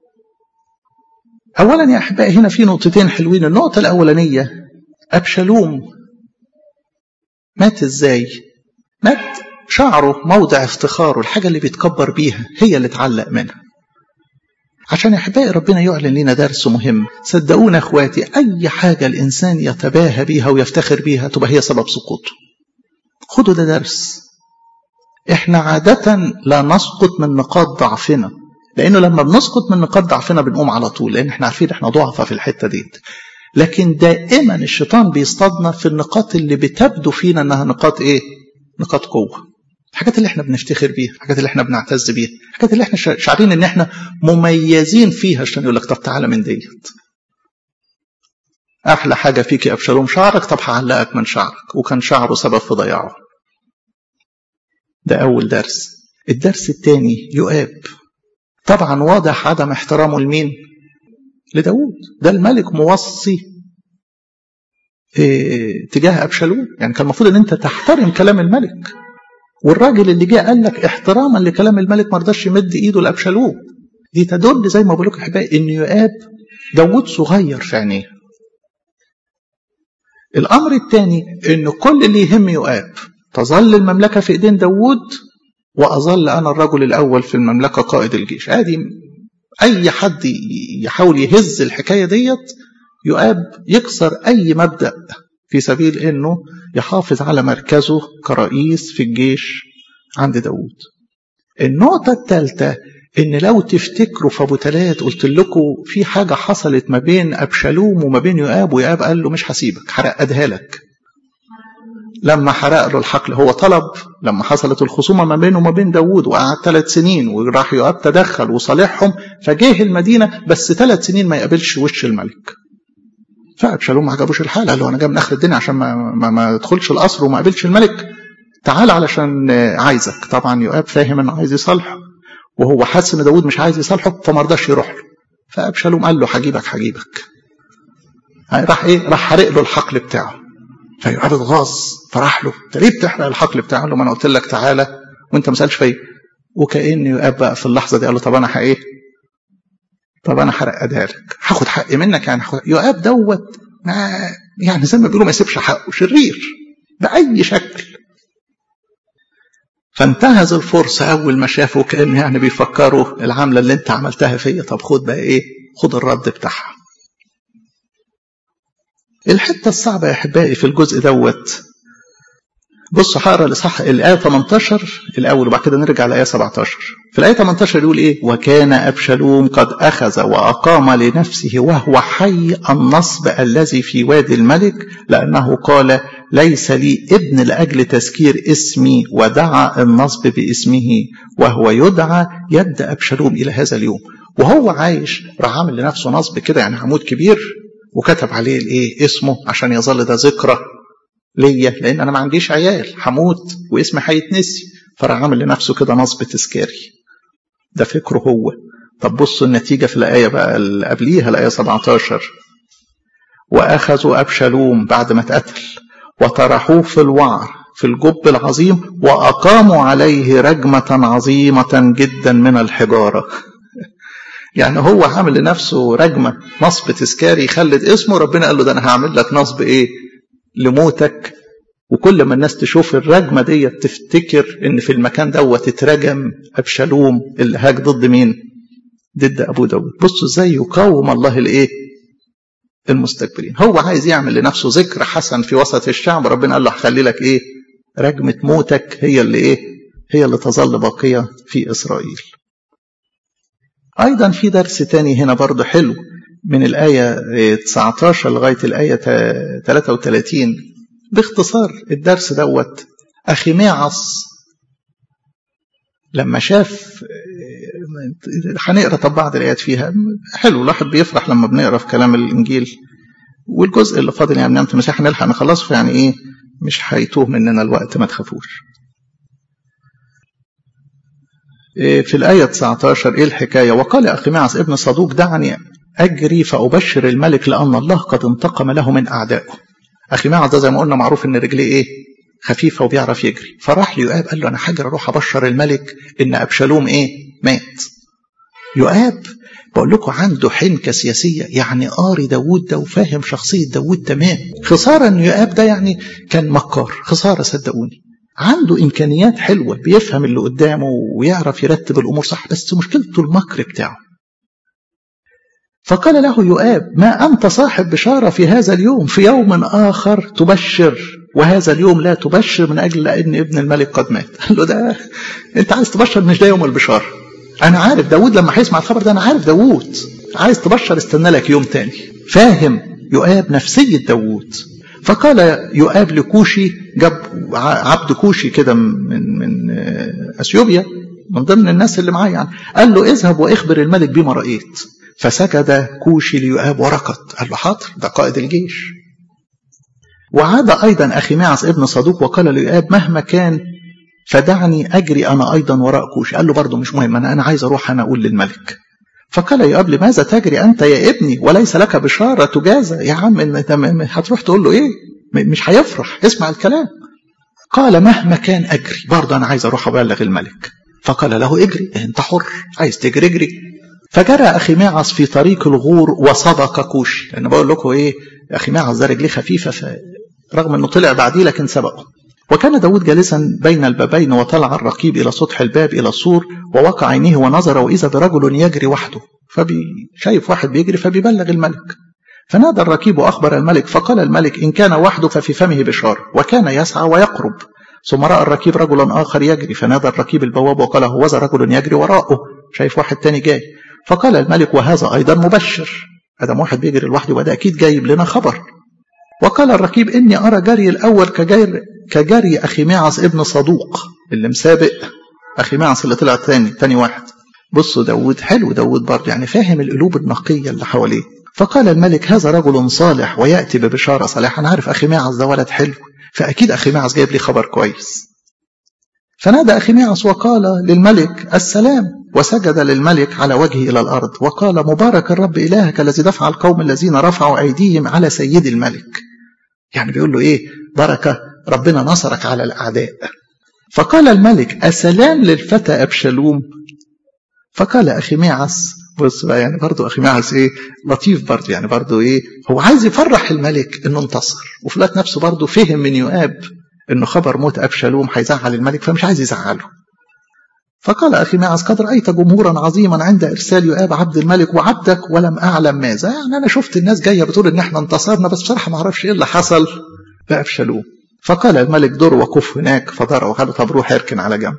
أولا يا أحبائي هنا في نقطتين حلوين النقطة الأولانية أبشالوم مات إزاي مات شعره موضع افتخاره الحاجة اللي بيتكبر بيها هي اللي اتعلق منها عشان يا احبائي ربنا يعلن لنا درس مهم صدقونا اخواتي اي حاجه الانسان يتباهى بيها ويفتخر بيها تبقى هي سبب سقوطه خدوا ده درس احنا عاده لا نسقط من نقاط ضعفنا لانه لما بنسقط من نقاط ضعفنا بنقوم على طول لان احنا عارفين احنا ضعفة في الحته دي لكن دائما الشيطان بيصطادنا في النقاط اللي بتبدو فينا انها نقاط ايه نقاط قوه الحاجات اللي احنا بنفتخر بيها الحاجات اللي احنا بنعتز بيها الحاجات اللي احنا شعارين ان احنا مميزين فيها عشان يقول لك طب تعالى من ديت احلى حاجه فيك يا ابشالوم شعرك طب هعلقك من شعرك وكان شعره سبب في ضياعه ده اول درس الدرس الثاني يؤاب طبعا واضح عدم احترامه لمين لداود ده الملك موصي إيه تجاه ابشالوم يعني كان المفروض ان انت تحترم كلام الملك والراجل اللي جه قال لك احتراما لكلام الملك ما رضاش يمد ايده لابشالوم دي تدل زي ما بقول لكم احبائي ان يؤاب داود صغير في عينيه الامر الثاني ان كل اللي يهم يؤاب تظل المملكه في ايدين داود واظل انا الرجل الاول في المملكه قائد الجيش ادي اي حد يحاول يهز الحكايه ديت يؤاب يكسر اي مبدا في سبيل انه يحافظ على مركزه كرئيس في الجيش عند داود النقطه الثالثه ان لو تفتكروا في ابو تلات قلت لكم في حاجه حصلت ما بين ابشالوم وما بين يؤاب ويؤاب قال له مش هسيبك هرقدها لك لما حرق له الحقل هو طلب لما حصلت الخصومة ما بينه وما بين داوود وقعد ثلاث سنين وراح يؤاب تدخل وصالحهم فجه المدينة بس ثلاث سنين ما يقابلش وش الملك فأبشالوم ما عجبوش الحال قال له أنا جاي من آخر الدنيا عشان ما, ما, ما ادخلش القصر وما قابلش الملك تعال علشان عايزك طبعا يؤاب فاهم انه عايز يصالحه وهو حاسس ان داوود مش عايز يصالحه فما رضاش يروح له فابشالوم قال له هجيبك هجيبك راح ايه راح حرق له الحقل بتاعه فيؤاب اتغاظ فراح له انت ليه بتحرق الحقل بتاعه قال له ما انا قلت لك تعالى وانت ما سالش فيا وكان يؤاب بقى في اللحظه دي قال له طب انا ايه طب انا هرق لك هاخد حقي منك يعني يؤاب دوت يعني زي ما بيقولوا ما يسيبش حقه شرير باي شكل فانتهز الفرصة أول ما شافوا كأن يعني بيفكروا العملة اللي أنت عملتها فيا طب خد بقى إيه خد الرد بتاعها الحتة الصعبة يا أحبائي في الجزء دوت بصوا هقرا الاصحاح الايه 18 الاول وبعد كده نرجع لايه 17 في الايه 18 يقول ايه وكان ابشالوم قد اخذ واقام لنفسه وهو حي النصب الذي في وادي الملك لانه قال ليس لي ابن لاجل تذكير اسمي ودعا النصب باسمه وهو يدعى يد ابشالوم الى هذا اليوم وهو عايش راح عامل لنفسه نصب كده يعني عمود كبير وكتب عليه الايه اسمه عشان يظل ده ذكرى ليا لان انا ما عنديش عيال هموت واسمي هيتنسي فراح عامل لنفسه كده نصب تذكاري ده فكره هو طب بصوا النتيجة في الآية بقى اللي قبليها الآية 17 وأخذوا أبشالوم بعد ما اتقتل وطرحوه في الوعر في الجب العظيم وأقاموا عليه رجمة عظيمة جدا من الحجارة يعني هو عامل لنفسه رجمة نصب تذكاري يخلد اسمه ربنا قال له ده أنا هعمل لك نصب إيه لموتك وكل ما الناس تشوف الرجمه دي تفتكر ان في المكان دوت اترجم ابشالوم اللي هاج ضد مين؟ ضد ابو داود بصوا ازاي يقاوم الله الايه؟ المستكبرين هو عايز يعمل لنفسه ذكر حسن في وسط الشعب ربنا قال له هخلي لك ايه؟ رجمه موتك هي اللي ايه؟ هي اللي تظل باقيه في اسرائيل. ايضا في درس تاني هنا برضه حلو من الآية 19 لغاية الآية 33 باختصار الدرس دوت أخيميعص لما شاف هنقرا طب بعض الآيات فيها حلو الواحد بيفرح لما بنقرا في كلام الإنجيل والجزء اللي فاضل يعني بنعمة المسيح هنلحق نخلصه فيعني إيه مش هيتوه مننا الوقت ما تخافوش في الآية 19 إيه الحكاية وقال أخيميعص ابن صدوق دعني أجري فأبشر الملك لأن الله قد انتقم له من أعدائه أخي معه ده زي ما قلنا معروف إن رجليه إيه خفيفة وبيعرف يجري فراح ليؤاب قال له أنا هاجر أروح أبشر الملك إن أبشالوم إيه مات يؤاب بقول لكم عنده حنكة سياسية يعني قاري داوود ده وفاهم شخصية داوود تمام خسارة إن يؤاب ده يعني كان مكار خسارة صدقوني عنده إمكانيات حلوة بيفهم اللي قدامه ويعرف يرتب الأمور صح بس مشكلته المكر بتاعه فقال له يؤاب ما أنت صاحب بشارة في هذا اليوم في يوم آخر تبشر وهذا اليوم لا تبشر من أجل أن ابن الملك قد مات قال له ده أنت عايز تبشر مش ده يوم البشارة أنا عارف داود لما هيسمع الخبر ده أنا عارف داود عايز تبشر استنى لك يوم تاني فاهم يؤاب نفسية داود فقال يؤاب لكوشي جاب عبد كوشي كده من من اثيوبيا من ضمن الناس اللي معاه يعني قال له اذهب واخبر الملك بما رايت فسجد كوشي ليؤاب وركض قال له حاضر ده قائد الجيش وعاد ايضا اخي معص ابن صدوق وقال ليؤاب مهما كان فدعني أجري أنا أيضا وراء كوش قال له برضه مش مهم أنا, أنا عايز أروح أنا أقول للملك فقال يؤاب لماذا تجري أنت يا ابني وليس لك بشارة تجازى يا عم انت هتروح تقول له إيه مش هيفرح اسمع الكلام قال مهما كان أجري برضه أنا عايز أروح أبلغ الملك فقال له اجري أنت حر عايز تجري اجري فجرى أخي معص في طريق الغور وسبق كوشي لأن بقول لكم إيه أخي معص ده رجليه خفيفة رغم أنه طلع بعديه لكن سبقه وكان داود جالسا بين البابين وطلع الرقيب إلى سطح الباب إلى السور ووقع عينيه ونظر وإذا برجل يجري وحده فشايف واحد بيجري فبيبلغ الملك فنادى الركيب وأخبر الملك فقال الملك إن كان وحده ففي فمه بشار وكان يسعى ويقرب ثم رأى الركيب رجلا آخر يجري فنادى الركيب البواب وقال هوذا رجل يجري وراءه شايف واحد تاني جاي فقال الملك وهذا أيضا مبشر ادم واحد بيجري لوحده وده أكيد جايب لنا خبر وقال الركيب إني أرى جري الأول كجري, كجري أخي معص ابن صدوق اللي مسابق أخي معص اللي طلع تاني تاني واحد بصوا داود حلو داود برضه يعني فاهم القلوب النقية اللي حواليه فقال الملك هذا رجل صالح ويأتي ببشارة صالحة أنا عارف أخي معص ده ولد حلو فأكيد أخي معص جايب لي خبر كويس فنادى أخي معص وقال للملك السلام وسجد للملك على وجهه إلى الأرض وقال مبارك الرب إلهك الذي دفع القوم الذين رفعوا أيديهم على سيد الملك يعني بيقول له إيه بركة ربنا نصرك على الأعداء فقال الملك أسلام للفتى أبشلوم فقال أخي معص بص بقى يعني برضه أخي معص إيه لطيف برضه يعني برضه إيه هو عايز يفرح الملك إنه انتصر وفي الوقت نفسه برضه فهم من يؤاب إنه خبر موت أبشلوم هيزعل الملك فمش عايز يزعله فقال أخي معز قد رأيت جمهورا عظيما عند إرسال يؤاب عبد الملك وعبدك ولم أعلم ماذا يعني أنا شفت الناس جاية بتقول إن إحنا انتصرنا بس بصراحة ما أعرفش إيه اللي حصل بأبشلوم فقال الملك دور وقف هناك فدار وقال طب روح اركن على جنب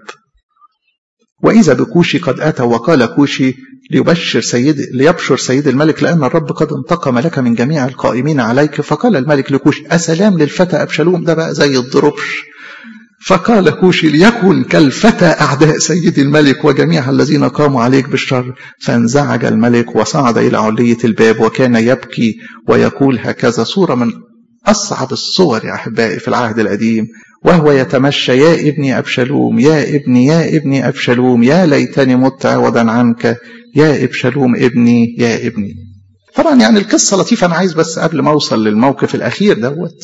وإذا بكوشي قد أتى وقال كوشي ليبشر سيد ليبشر سيد الملك لأن الرب قد انتقم لك من جميع القائمين عليك فقال الملك لكوشي أسلام للفتى أبشلوم ده بقى زي الضربش فقال كوشي ليكن كالفتى أعداء سيد الملك وجميع الذين قاموا عليك بالشر فانزعج الملك وصعد إلى علية الباب وكان يبكي ويقول هكذا صورة من أصعب الصور يا أحبائي في العهد القديم وهو يتمشى يا ابني أبشلوم يا ابني يا ابني أبشلوم يا ليتني مت عوضا عنك يا أبشلوم ابني يا ابني طبعا يعني القصة لطيفة أنا عايز بس قبل ما أوصل للموقف الأخير دوت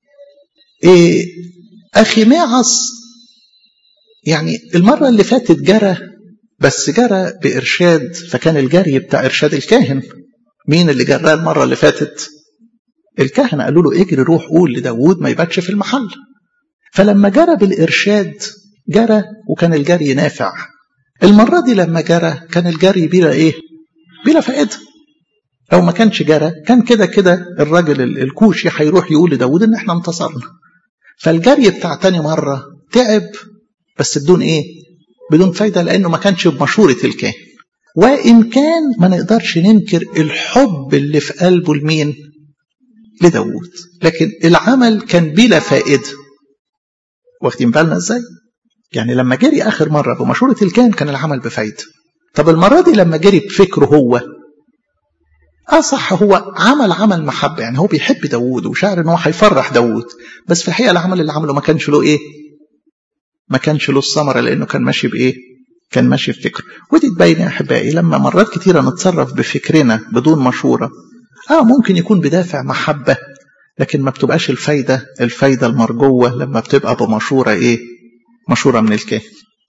إيه أخي معص يعني المرة اللي فاتت جرى بس جرى بإرشاد فكان الجري بتاع إرشاد الكاهن مين اللي جراه المرة اللي فاتت الكهنة قالوا له اجري روح قول لداود ما يباتش في المحل فلما جرى بالإرشاد جرى وكان الجري نافع المرة دي لما جرى كان الجري بلا إيه بلا فائدة لو ما كانش جرى كان كده كده الراجل الكوشي هيروح يقول لداود ان احنا انتصرنا فالجري بتاع تاني مرة تعب بس بدون ايه بدون فايدة لانه ما كانش بمشورة الكاهن وان كان ما نقدرش ننكر الحب اللي في قلبه لمين لداود لكن العمل كان بلا فائدة واخدين بالنا ازاي يعني لما جري اخر مرة بمشورة الكاهن كان العمل بفايدة طب المرة دي لما جري بفكره هو اه صح هو عمل عمل محبة يعني هو بيحب داوود وشعر ان هو هيفرح داوود بس في الحقيقة العمل اللي عمله ما كانش له ايه ما كانش له الثمرة لانه كان ماشي بايه كان ماشي بفكر ودي تبين يا احبائي لما مرات كتيرة نتصرف بفكرنا بدون مشورة اه ممكن يكون بدافع محبة لكن ما بتبقاش الفايدة الفايدة المرجوة لما بتبقى بمشورة ايه مشورة من الكاهن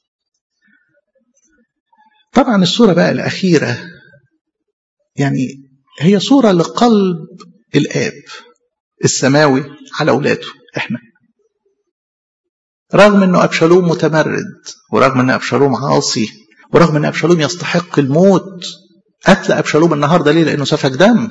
طبعا الصورة بقى الأخيرة يعني هي صورة لقلب الآب السماوي على أولاده إحنا رغم أنه أبشالوم متمرد ورغم أن أبشالوم عاصي ورغم أن أبشالوم يستحق الموت قتل أبشالوم النهاردة ليه لأنه سفك دم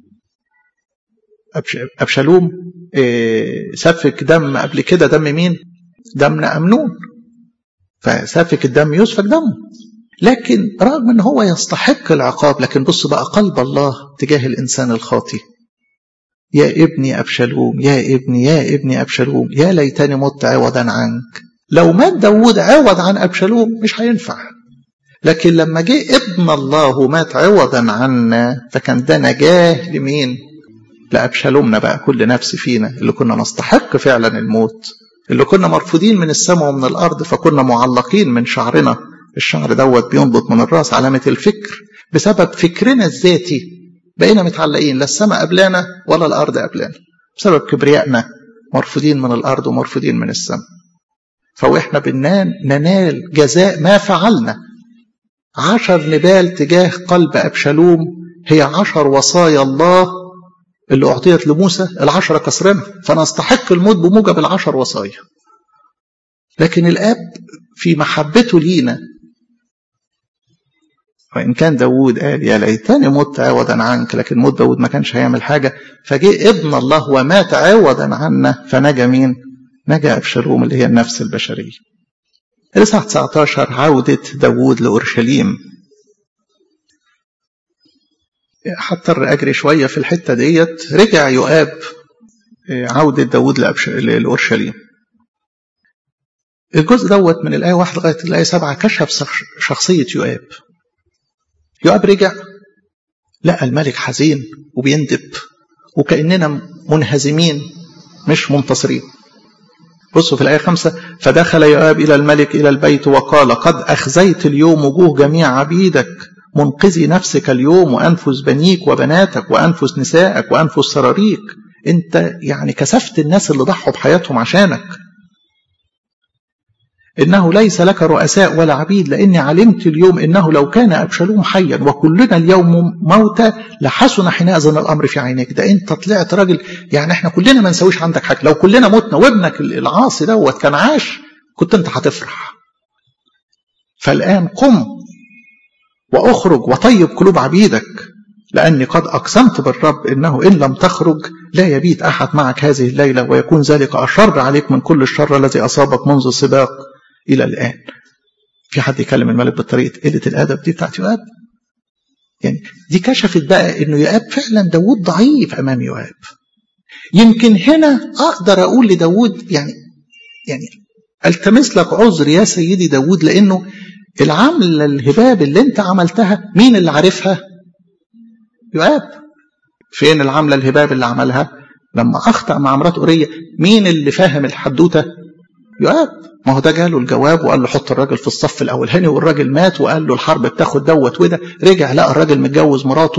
أبشالوم سفك دم قبل كده دم مين دم أمنون فسفك الدم يسفك دمه لكن رغم ان هو يستحق العقاب لكن بص بقى قلب الله تجاه الانسان الخاطي يا ابني ابشلوم يا ابني يا ابني ابشلوم يا ليتني مت عوضا عنك لو مات داود عوض عن ابشلوم مش هينفع لكن لما جه ابن الله ومات عوضا عنا فكان ده نجاه لمين لأبشلومنا بقى كل نفس فينا اللي كنا نستحق فعلا الموت اللي كنا مرفوضين من السماء ومن الأرض فكنا معلقين من شعرنا الشعر دوت بينبط من الراس علامة الفكر بسبب فكرنا الذاتي بقينا متعلقين لا السماء قبلانا ولا الأرض قبلانا بسبب كبريائنا مرفوضين من الأرض ومرفوضين من السماء فوإحنا بننال ننال جزاء ما فعلنا عشر نبال تجاه قلب أبشالوم هي عشر وصايا الله اللي أعطيت لموسى العشرة كسرنا فنستحق الموت بموجب العشر وصايا لكن الآب في محبته لينا وإن كان داود قال يا ليتني مت عوضا عنك لكن موت داود ما كانش هيعمل حاجة فجاء ابن الله ومات عوضا عنا فنجا مين؟ نجا أبشالوم اللي هي النفس البشرية الإصحاح 19 عودة داود لأورشليم هضطر أجري شوية في الحتة ديت رجع يؤاب عودة داود لأورشليم الجزء دوت من الآية واحد لغاية الآية سبعة كشف شخصية يؤاب يؤاب رجع لقى الملك حزين وبيندب وكأننا منهزمين مش منتصرين بصوا في الآية خمسة فدخل يؤاب إلى الملك إلى البيت وقال قد أخزيت اليوم وجوه جميع عبيدك منقذي نفسك اليوم وأنفس بنيك وبناتك وأنفس نسائك وأنفس سراريك أنت يعني كسفت الناس اللي ضحوا بحياتهم عشانك إنه ليس لك رؤساء ولا عبيد لأني علمت اليوم إنه لو كان أبشالوم حيا وكلنا اليوم موتى لحسن حينئذ الأمر في عينيك ده أنت طلعت راجل يعني إحنا كلنا ما نسويش عندك حاجة لو كلنا متنا وابنك العاصي دوت كان عاش كنت أنت هتفرح فالآن قم وأخرج وطيب قلوب عبيدك لأني قد أقسمت بالرب إنه إن لم تخرج لا يبيت أحد معك هذه الليلة ويكون ذلك أشر عليك من كل الشر الذي أصابك منذ السباق إلى الآن في حد يكلم الملك بالطريقة قلة الأدب دي بتاعت يؤاب يعني دي كشفت بقى إنه يؤاب فعلا داود ضعيف أمام يؤاب يمكن هنا أقدر أقول لداود يعني يعني التمس لك عذر يا سيدي داود لأنه العمل الهباب اللي انت عملتها مين اللي عارفها يؤاب فين العملة الهباب اللي عملها لما أخطأ مع مرات أورية مين اللي فاهم الحدوتة يؤاب ما هو ده جاله الجواب وقال له حط الراجل في الصف الاولاني والراجل مات وقال له الحرب بتاخد دوت وده رجع لقى الراجل متجوز مراته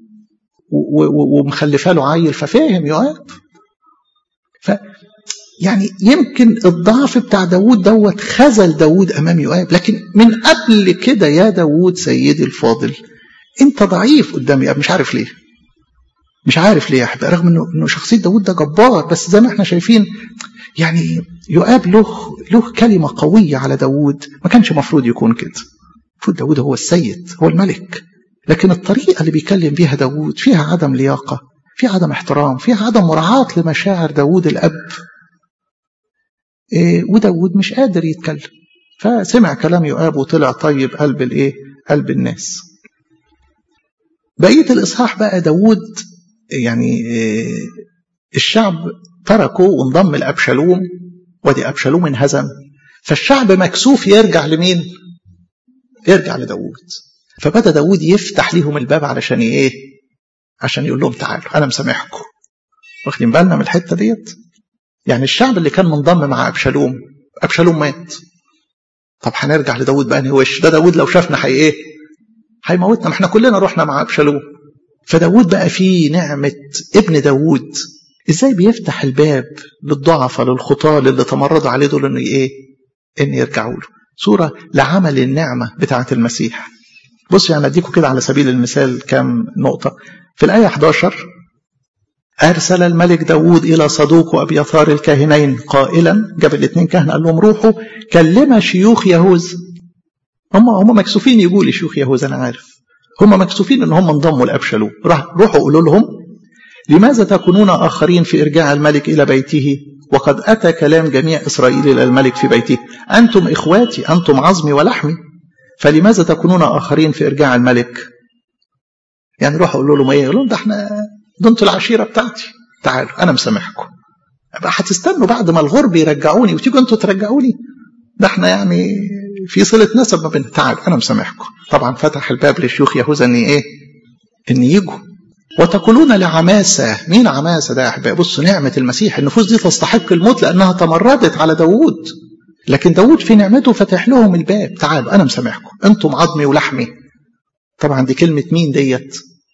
ومخلفه له عيل ففاهم يؤاب ف يعني يمكن الضعف بتاع داوود دوت خذل داوود امام يؤاب لكن من قبل كده يا داوود سيدي الفاضل انت ضعيف قدام يؤاب مش عارف ليه مش عارف ليه يا احبائي رغم انه انه شخصيه داوود ده جبار بس زي ما احنا شايفين يعني يؤاب له له كلمة قوية على داود ما كانش مفروض يكون كده المفروض داود هو السيد هو الملك لكن الطريقة اللي بيكلم بيها داود فيها عدم لياقة فيها عدم احترام فيها عدم مراعاة لمشاعر داود الأب إيه وداود مش قادر يتكلم فسمع كلام يؤاب وطلع طيب قلب الايه قلب الناس بقية الإصحاح بقى داود يعني إيه الشعب تركه وانضم لأبشالوم ودي أبشالوم انهزم فالشعب مكسوف يرجع لمين يرجع لداود فبدأ داود يفتح ليهم الباب علشان ايه عشان يقول لهم تعالوا انا مسامحكم واخدين بالنا من الحته ديت يعني الشعب اللي كان منضم مع ابشالوم ابشالوم مات طب هنرجع لداود بقى وش ده داود لو شافنا حي ايه هيموتنا ما احنا كلنا رحنا مع ابشالوم فداود بقى فيه نعمه ابن داود ازاي بيفتح الباب للضعفاء للخطاة اللي تمردوا عليه دول انه ايه ان يرجعوا له صورة لعمل النعمة بتاعة المسيح بص يعني اديكم كده على سبيل المثال كام نقطة في الآية 11 أرسل الملك داود إلى صدوق أبيثار الكاهنين قائلا جاب الاثنين كهنة قال لهم روحوا كلم شيوخ يهوذا هم هم مكسوفين يقولوا شيوخ يهوذا أنا عارف هم مكسوفين إن هم انضموا لأبشالوم روحوا قولوا لهم لماذا تكونون آخرين في إرجاع الملك إلى بيته وقد أتى كلام جميع إسرائيل إلى الملك في بيته أنتم إخواتي أنتم عظمي ولحمي فلماذا تكونون آخرين في إرجاع الملك يعني روحوا قولوا لهم إيه يقولوا ده احنا ده انتوا العشيرة بتاعتي تعالوا أنا مسامحكم هتستنوا بعد ما الغرب يرجعوني وتيجوا انتوا ترجعوني ده احنا يعني في صلة نسب ما بين تعالوا أنا مسامحكم طبعا فتح الباب لشيوخ يهوذا إن إيه إن يجوا وتقولون لعماسة مين عماسة ده يا أحبائي بصوا نعمة المسيح النفوس دي تستحق الموت لأنها تمردت على داوود لكن داوود في نعمته فتح لهم الباب تعالوا أنا مسامحكم أنتم عظمي ولحمي طبعا دي كلمة مين ديت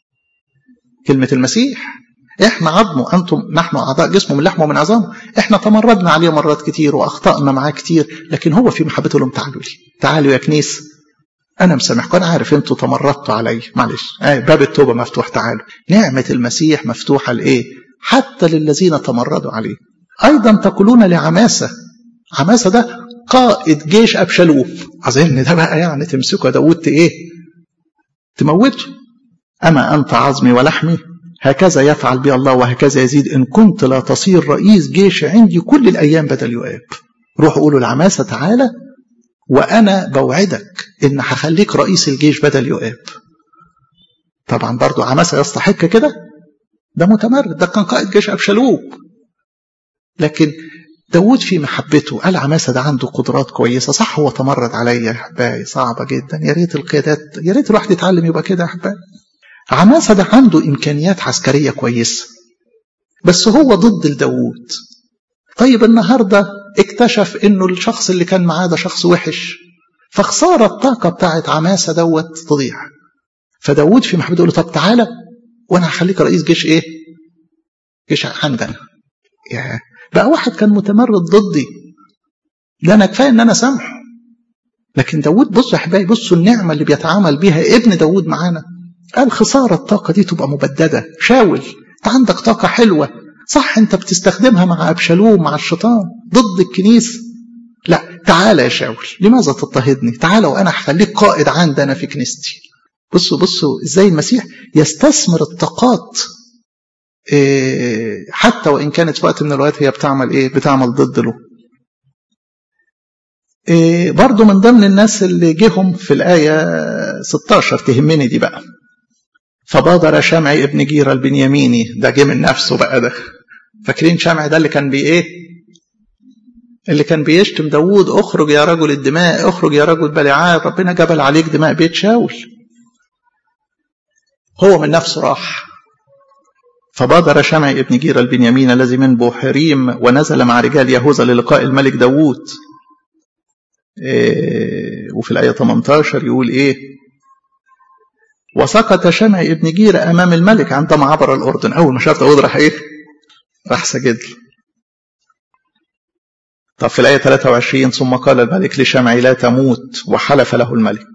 كلمة المسيح احنا عظمه انتم نحن اعضاء جسمه من لحمه ومن عظامه احنا تمردنا عليه مرات كتير واخطانا معاه كتير لكن هو في محبته لهم تعالوا لي تعالوا يا كنيسه انا مسامحكم انا عارف انتوا تمردتوا علي معلش آه باب التوبه مفتوح تعالوا نعمه المسيح مفتوحه لايه حتى للذين تمردوا عليه ايضا تقولون لعماسه عماسه ده قائد جيش ابشالوم اظن ده بقى يعني تمسكه داوود ايه تموته اما انت عظمي ولحمي هكذا يفعل بي الله وهكذا يزيد إن كنت لا تصير رئيس جيش عندي كل الأيام بدل يؤاب روح قولوا العماسة تعالى وأنا بوعدك إن هخليك رئيس الجيش بدل يؤاب طبعا برضو عماسة يستحق كده ده متمرد ده كان قائد جيش أبشالوم لكن داود في محبته قال عماسة ده عنده قدرات كويسة صح هو تمرد عليا يا أحبائي صعبة جدا يا ريت القيادات يا ريت الواحد يتعلم يبقى كده يا أحبائي عماسة ده عنده إمكانيات عسكرية كويسة بس هو ضد لداوود طيب النهاردة اكتشف انه الشخص اللي كان معاه ده شخص وحش فخسارة الطاقة بتاعت عماسة دوت تضيع فداود في محبته يقول له طب تعالى وانا هخليك رئيس جيش ايه جيش عندنا يا بقى واحد كان متمرد ضدي ده انا كفايه ان انا سامحه لكن داود بصوا يا احبائي بصوا النعمه اللي بيتعامل بيها ابن داود معانا قال خساره الطاقه دي تبقى مبدده شاول انت عندك طاقه حلوه صح انت بتستخدمها مع ابشالوم مع الشيطان ضد الكنيسه لا تعالى يا شاول لماذا تضطهدني تعالى وانا هخليك قائد عندنا في كنيستي بصوا بصوا ازاي المسيح يستثمر الطاقات إيه حتى وان كانت في وقت من الاوقات هي بتعمل ايه بتعمل ضد له إيه برضو من ضمن الناس اللي جيهم في الآية 16 تهمني دي بقى فبادر شمعي ابن جيرة البنياميني ده جه من نفسه بقى ده فاكرين شمعي ده اللي كان بي ايه اللي كان بيشتم داوود اخرج يا رجل الدماء اخرج يا رجل بلعان ربنا جبل عليك دماء بيت شاول هو من نفسه راح فبادر شمعي ابن جيرة البنيامين الذي من بوحريم ونزل مع رجال يهوذا للقاء الملك داوود إيه وفي الآية 18 يقول إيه وسقط شمع ابن جيرة أمام الملك عندما عبر الأردن أول ما شاف داود راح إيه راح سجد طب في الآية 23 ثم قال الملك لشمعي لا تموت وحلف له الملك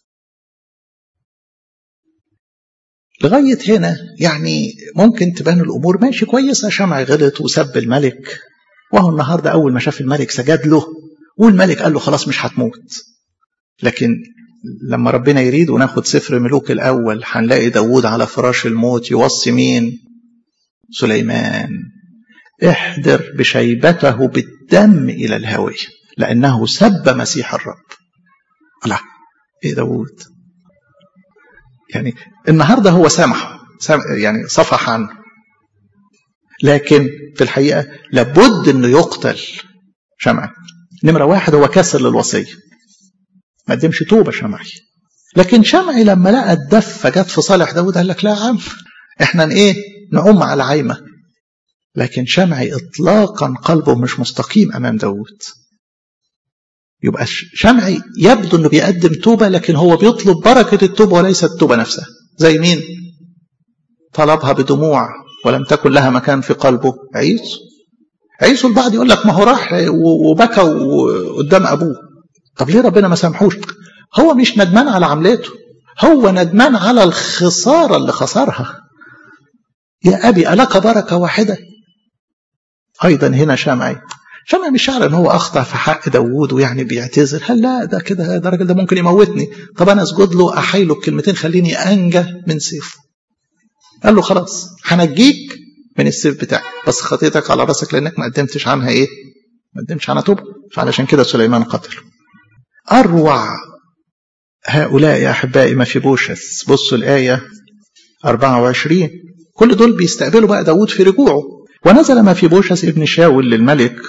لغاية هنا يعني ممكن تبان الأمور ماشي كويسة شمعي غلط وسب الملك وهو النهاردة أول ما شاف الملك سجد له والملك قال له خلاص مش هتموت لكن لما ربنا يريد وناخد سفر ملوك الأول هنلاقي داود على فراش الموت يوصي مين سليمان احضر بشيبته بالدم إلى الهاوية لأنه سب مسيح الرب لا إيه داود يعني النهاردة هو سامحه يعني صفح عنه لكن في الحقيقة لابد أنه يقتل شمعي نمرة واحد هو كسر للوصية ما قدمش توبة شمعي لكن شمعي لما لقى الدفة جت في صالح داود قال لك لا يا عم احنا ايه نعم على عايمة لكن شمعي اطلاقا قلبه مش مستقيم امام داود يبقى شمعي يبدو انه بيقدم توبة لكن هو بيطلب بركة التوبة وليس التوبة نفسها زي مين طلبها بدموع ولم تكن لها مكان في قلبه عيسو عيسو البعض يقول لك ما هو راح وبكى قدام ابوه طب ليه ربنا ما سامحوش هو مش ندمان على عملته هو ندمان على الخسارة اللي خسرها يا أبي ألك بركة واحدة أيضا هنا شمعي شمعي مش شعر ان هو اخطا في حق داوود ويعني بيعتذر هل لا ده كده ده الراجل ده ممكن يموتني طب انا اسجد له احايله بكلمتين خليني انجى من سيفه قال له خلاص هنجيك من السيف بتاعي بس خطيتك على راسك لانك ما قدمتش عنها ايه ما قدمتش عنها توبه فعلشان كده سليمان قتله اروع هؤلاء يا احبائي ما في بوشس بصوا الايه 24 كل دول بيستقبلوا بقى داود في رجوعه ونزل ما في بوشس ابن شاول للملك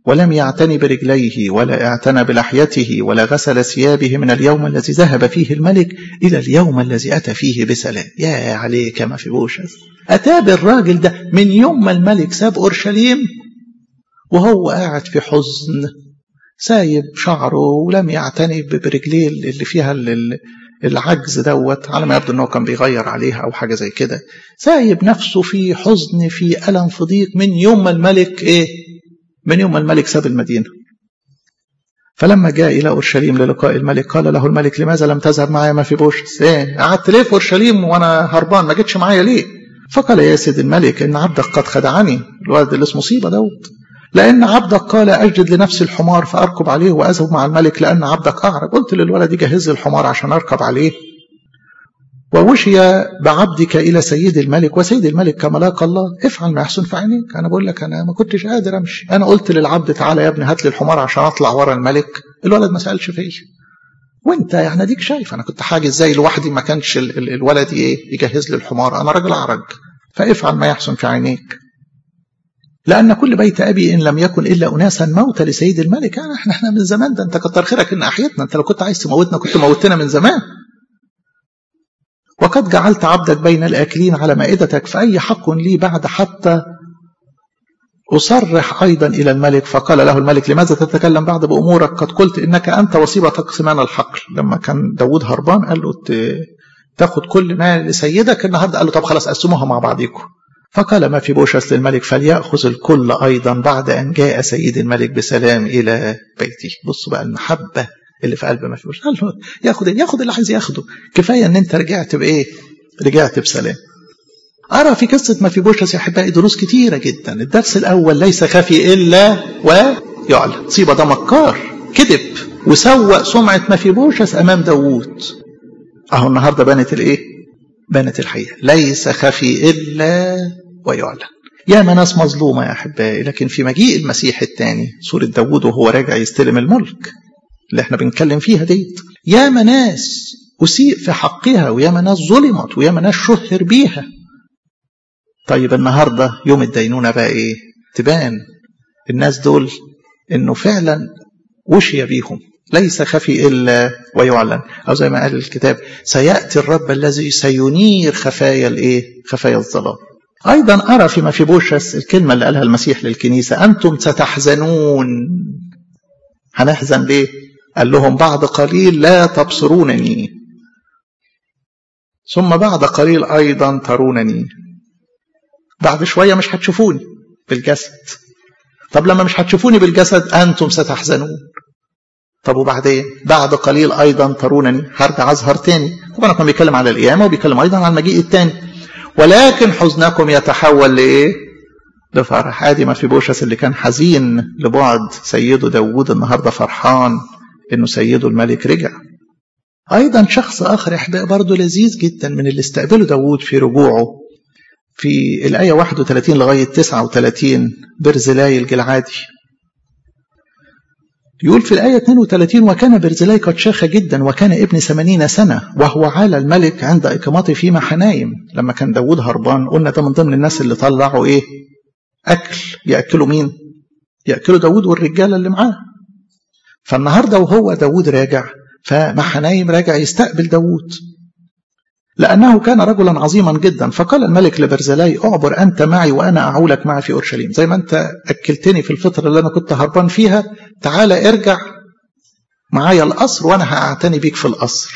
ولم يعتني برجليه ولا اعتنى بلحيته ولا غسل ثيابه من اليوم الذي ذهب فيه الملك إلى اليوم الذي أتى فيه بسلام يا عليك ما في بوشس أتى بالراجل ده من يوم ما الملك ساب أورشليم وهو قاعد في حزن سايب شعره ولم يعتني برجليه اللي فيها العجز دوت على ما يبدو انه كان بيغير عليها او حاجه زي كده سايب نفسه في حزن في الم في ضيق من يوم ما الملك ايه من يوم ما الملك ساب المدينه فلما جاء الى اورشليم للقاء الملك قال له الملك لماذا لم تذهب معي ما في بوشس ايه قعدت ليه في اورشليم وانا هربان ما جيتش معايا ليه فقال يا سيد الملك ان عبدك قد خدعني الولد اللي اسمه صيبه دوت لأن عبدك قال أجد لنفسي الحمار فأركب عليه وأذهب مع الملك لأن عبدك أعرج قلت للولد جهز لي الحمار عشان أركب عليه ووشي بعبدك إلى سيد الملك وسيد الملك كما لاقى الله افعل ما يحسن في عينيك أنا بقول لك أنا ما كنتش قادر أمشي أنا قلت للعبد تعالى يا ابني هات لي الحمار عشان أطلع ورا الملك الولد ما سألش فيا وانت يعني اديك شايف انا كنت حاجز زي لوحدي ما كانش ال ال الولد ايه يجهز لي الحمار انا راجل اعرج فافعل ما يحسن في عينيك لأن كل بيت أبي إن لم يكن إلا أناسا موت لسيد الملك يعني احنا احنا من زمان ده أنت كتر خيرك إن أحيتنا أنت لو كنت عايز تموتنا كنت موتنا من زمان وقد جعلت عبدك بين الآكلين على مائدتك فأي حق لي بعد حتى أصرح أيضا إلى الملك فقال له الملك لماذا تتكلم بعد بأمورك قد قلت إنك أنت وصيبة تقسمان الحقل لما كان داود هربان قال له تاخد كل ما لسيدك النهارده قال له طب خلاص قسموها مع بعضيكم فقال ما في بوشس للملك فليأخذ الكل أيضا بعد أن جاء سيد الملك بسلام إلى بيته بصوا بقى المحبة اللي في قلب ما في بوشس قال له ياخد ياخد اللي عايز ياخده كفاية أن أنت رجعت بإيه رجعت بسلام أرى في قصة ما في بوشس يا أحبائي دروس كتيرة جدا الدرس الأول ليس خفي إلا ويعلن صيبة ده مكار كذب وسوق سمعة ما في بوشس أمام داوود أهو النهاردة بانت الإيه بانت الحقيقة ليس خفي إلا ويعلن يا ناس مظلومة يا أحبائي لكن في مجيء المسيح الثاني سورة داوود وهو راجع يستلم الملك اللي احنا بنتكلم فيها ديت يا ناس أسيء في حقها ويا ناس ظلمت ويا ناس شهر بيها طيب النهاردة يوم الدينونة بقى ايه تبان الناس دول انه فعلا وشي بيهم ليس خفي إلا ويعلن أو زي ما قال الكتاب سيأتي الرب الذي سينير خفايا الإيه خفايا الظلام أيضا أرى فيما في بوشس الكلمة اللي قالها المسيح للكنيسة أنتم ستحزنون هنحزن ليه قال لهم بعد قليل لا تبصرونني ثم بعد قليل أيضا ترونني بعد شوية مش هتشوفوني بالجسد طب لما مش هتشوفوني بالجسد أنتم ستحزنون طب وبعدين بعد قليل أيضا ترونني هرجع أظهر تاني طبعا كان بيتكلم على القيامة وبيتكلم أيضا على المجيء التاني ولكن حزنكم يتحول لإيه لفرح ادي ما في بوشس اللي كان حزين لبعد سيده داوود النهارده فرحان انه سيده الملك رجع ايضا شخص اخر احباء برضه لذيذ جدا من اللي استقبله داوود في رجوعه في الآية 31 لغاية 39 برزلاي الجلعادي يقول في الآية 32 وكان برزلاي قد شاخ جدا وكان ابن 80 سنة وهو عالى الملك عند إقامته في محنايم لما كان داود هربان قلنا ده من ضمن الناس اللي طلعوا إيه أكل يأكلوا مين يأكلوا داود والرجالة اللي معاه فالنهاردة وهو داود راجع فمحنايم راجع يستقبل داود لأنه كان رجلا عظيما جدا فقال الملك لبرزلاي أعبر أنت معي وأنا أعولك معي في أورشليم زي ما أنت أكلتني في الفترة اللي أنا كنت هربان فيها تعال ارجع معايا القصر وأنا هأعتني بيك في القصر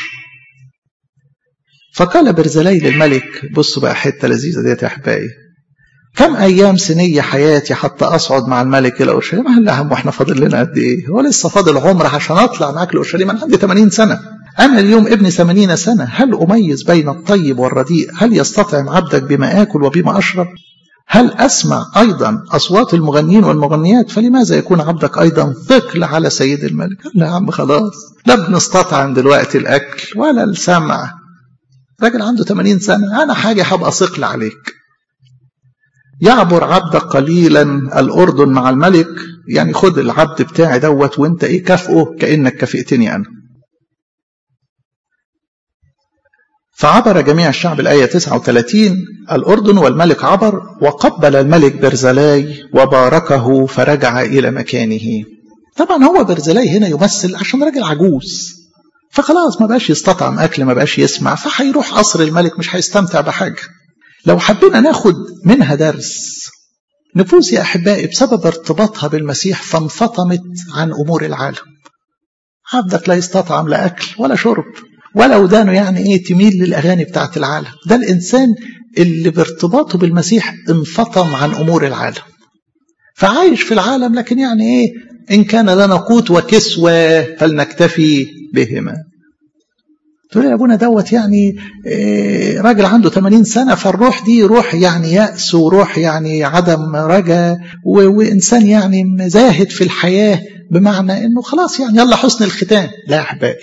فقال برزلاي للملك بصوا بقى حتة لذيذة ديت يا أحبائي كم أيام سنية حياتي حتى أصعد مع الملك إلى أورشليم قال له عم وإحنا فاضل لنا قد إيه هو لسه فاضل عمر عشان أطلع معاك لأورشليم أنا عندي 80 سنة أنا اليوم ابن ثمانين سنة هل أميز بين الطيب والرديء هل يستطعم عبدك بما آكل وبما أشرب هل أسمع أيضا أصوات المغنيين والمغنيات فلماذا يكون عبدك أيضا ثقل على سيد الملك قال له يا عم خلاص لا بنستطعم دلوقتي الأكل ولا السمع راجل عنده 80 سنة أنا حاجة هبقى ثقل عليك يعبر عبدك قليلا الأردن مع الملك يعني خد العبد بتاعي دوت وانت ايه كافئه كأنك كافئتني أنا فعبر جميع الشعب الآية 39 الأردن والملك عبر وقبل الملك برزلاي وباركه فرجع إلى مكانه طبعا هو برزلاي هنا يمثل عشان راجل عجوز فخلاص ما بقاش يستطعم أكل ما بقاش يسمع فهيروح قصر الملك مش هيستمتع بحاجة لو حبينا ناخد منها درس نفوس يا أحبائي بسبب ارتباطها بالمسيح فانفطمت عن أمور العالم عبدك لا يستطعم لا أكل ولا شرب ولا ودانه يعني ايه تميل للاغاني بتاعت العالم ده الانسان اللي بارتباطه بالمسيح انفطم عن امور العالم فعايش في العالم لكن يعني ايه ان كان لنا قوت وكسوة فلنكتفي بهما تقول يا ابونا دوت يعني إيه راجل عنده 80 سنه فالروح دي روح يعني يأس وروح يعني عدم رجا وانسان يعني زاهد في الحياه بمعنى انه خلاص يعني يلا حسن الختام لا يا احبائي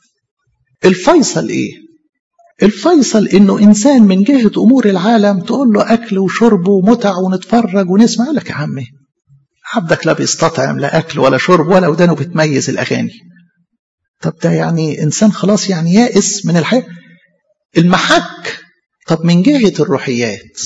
الفيصل ايه الفيصل انه انسان من جهه امور العالم تقول له اكل وشرب ومتع ونتفرج ونسمع يقول لك يا عمي عبدك لا بيستطعم لا اكل ولا شرب ولا ودانه بتميز الاغاني طب ده يعني انسان خلاص يعني يائس من الحياه المحك طب من جهه الروحيات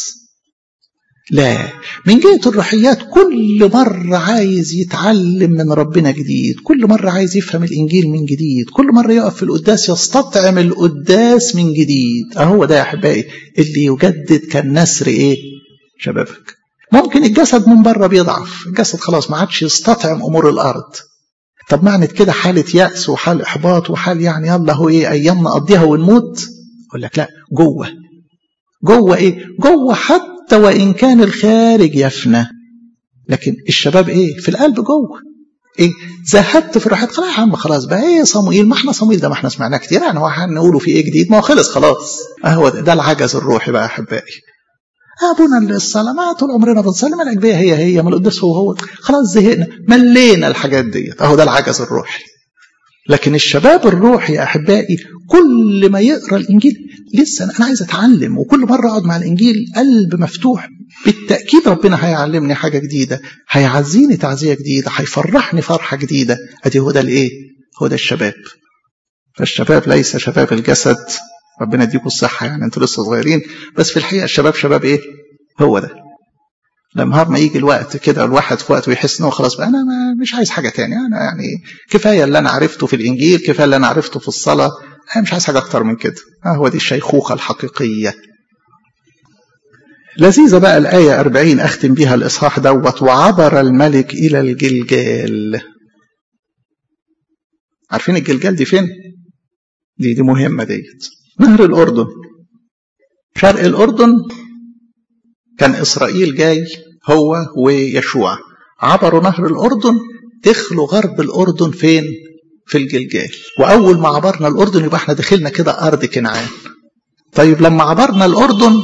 لا من جهة الروحيات كل مرة عايز يتعلم من ربنا جديد كل مرة عايز يفهم الإنجيل من جديد كل مرة يقف في القداس يستطعم القداس من جديد أهو ده يا أحبائي اللي يجدد كالنسر إيه شبابك ممكن الجسد من بره بيضعف الجسد خلاص ما عادش يستطعم أمور الأرض طب معنى كده حالة يأس وحال إحباط وحال يعني يلا هو إيه أيام نقضيها ونموت يقول لك لا جوه جوه إيه جوه حتى حتى وإن كان الخارج يفنى لكن الشباب إيه في القلب جوه إيه زهدت في الراحات خلاص يا عم خلاص بقى إيه صموئيل ما إحنا صموئيل ده ما إحنا سمعناه كتير يعني هو هنقوله في إيه جديد ما هو خلص خلاص أهو ده العجز الروحي بقى أحبائي أبونا الصلاة ما طول عمرنا بنصلي ما الأجبية هي هي ما القداس هو هو خلاص زهقنا ملينا الحاجات ديت أهو ده العجز الروحي لكن الشباب الروحي يا احبائي كل ما يقرا الانجيل لسه انا عايز اتعلم وكل مره اقعد مع الانجيل قلب مفتوح بالتاكيد ربنا هيعلمني حاجه جديده هيعزيني تعزيه جديده هيفرحني فرحه جديده ادي هو ده الايه هو ده الشباب فالشباب ليس شباب الجسد ربنا يديكم الصحه يعني انتوا لسه صغيرين بس في الحقيقه الشباب شباب ايه هو ده لما ما يجي الوقت كده الواحد في وقت ويحس انه خلاص بقى انا ما مش عايز حاجه تاني انا يعني كفايه اللي انا عرفته في الانجيل كفايه اللي انا عرفته في الصلاه انا مش عايز حاجه اكتر من كده ها هو دي الشيخوخه الحقيقيه لذيذه بقى الايه 40 اختم بيها الاصحاح دوت وعبر الملك الى الجلجال عارفين الجلجال دي فين دي دي مهمه ديت نهر الاردن شرق الاردن كان إسرائيل جاي هو ويشوع عبروا نهر الأردن دخلوا غرب الأردن فين؟ في الجلجال وأول ما عبرنا الأردن يبقى احنا دخلنا كده أرض كنعان طيب لما عبرنا الأردن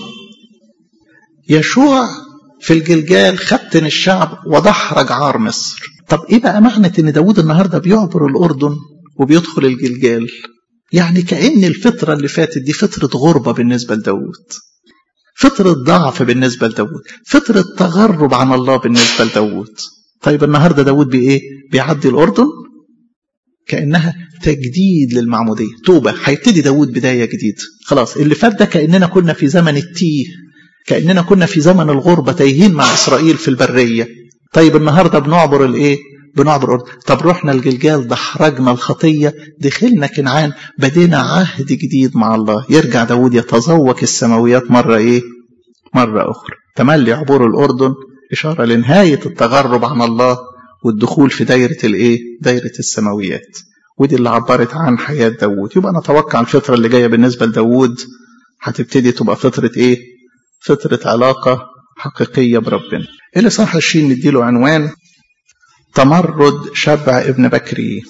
يشوع في الجلجال ختن الشعب ودحرج عار مصر طب ايه بقى معنى ان داود النهارده بيعبر الأردن وبيدخل الجلجال يعني كأن الفترة اللي فاتت دي فترة غربة بالنسبة لداود فترة ضعف بالنسبة لداود فترة تغرب عن الله بالنسبة لداود طيب النهاردة داود بإيه بيعدي الأردن كأنها تجديد للمعمودية توبة هيبتدي داود بداية جديدة خلاص اللي فات ده كأننا كنا في زمن التيه كأننا كنا في زمن الغربة تايهين مع إسرائيل في البرية طيب النهاردة بنعبر الإيه بنعبر الأردن طب رحنا الجلجال دحرجنا الخطية دخلنا كنعان بدينا عهد جديد مع الله يرجع داود يتذوق السماويات مرة إيه مرة أخرى تملي عبور الأردن إشارة لنهاية التغرب عن الله والدخول في دايرة الإيه دايرة السماويات ودي اللي عبرت عن حياة داود يبقى نتوقع الفترة اللي جاية بالنسبة لداود هتبتدي تبقى فترة إيه فترة علاقة حقيقية بربنا اللي صح الشين نديله عنوان تمرد شبع ابن بكري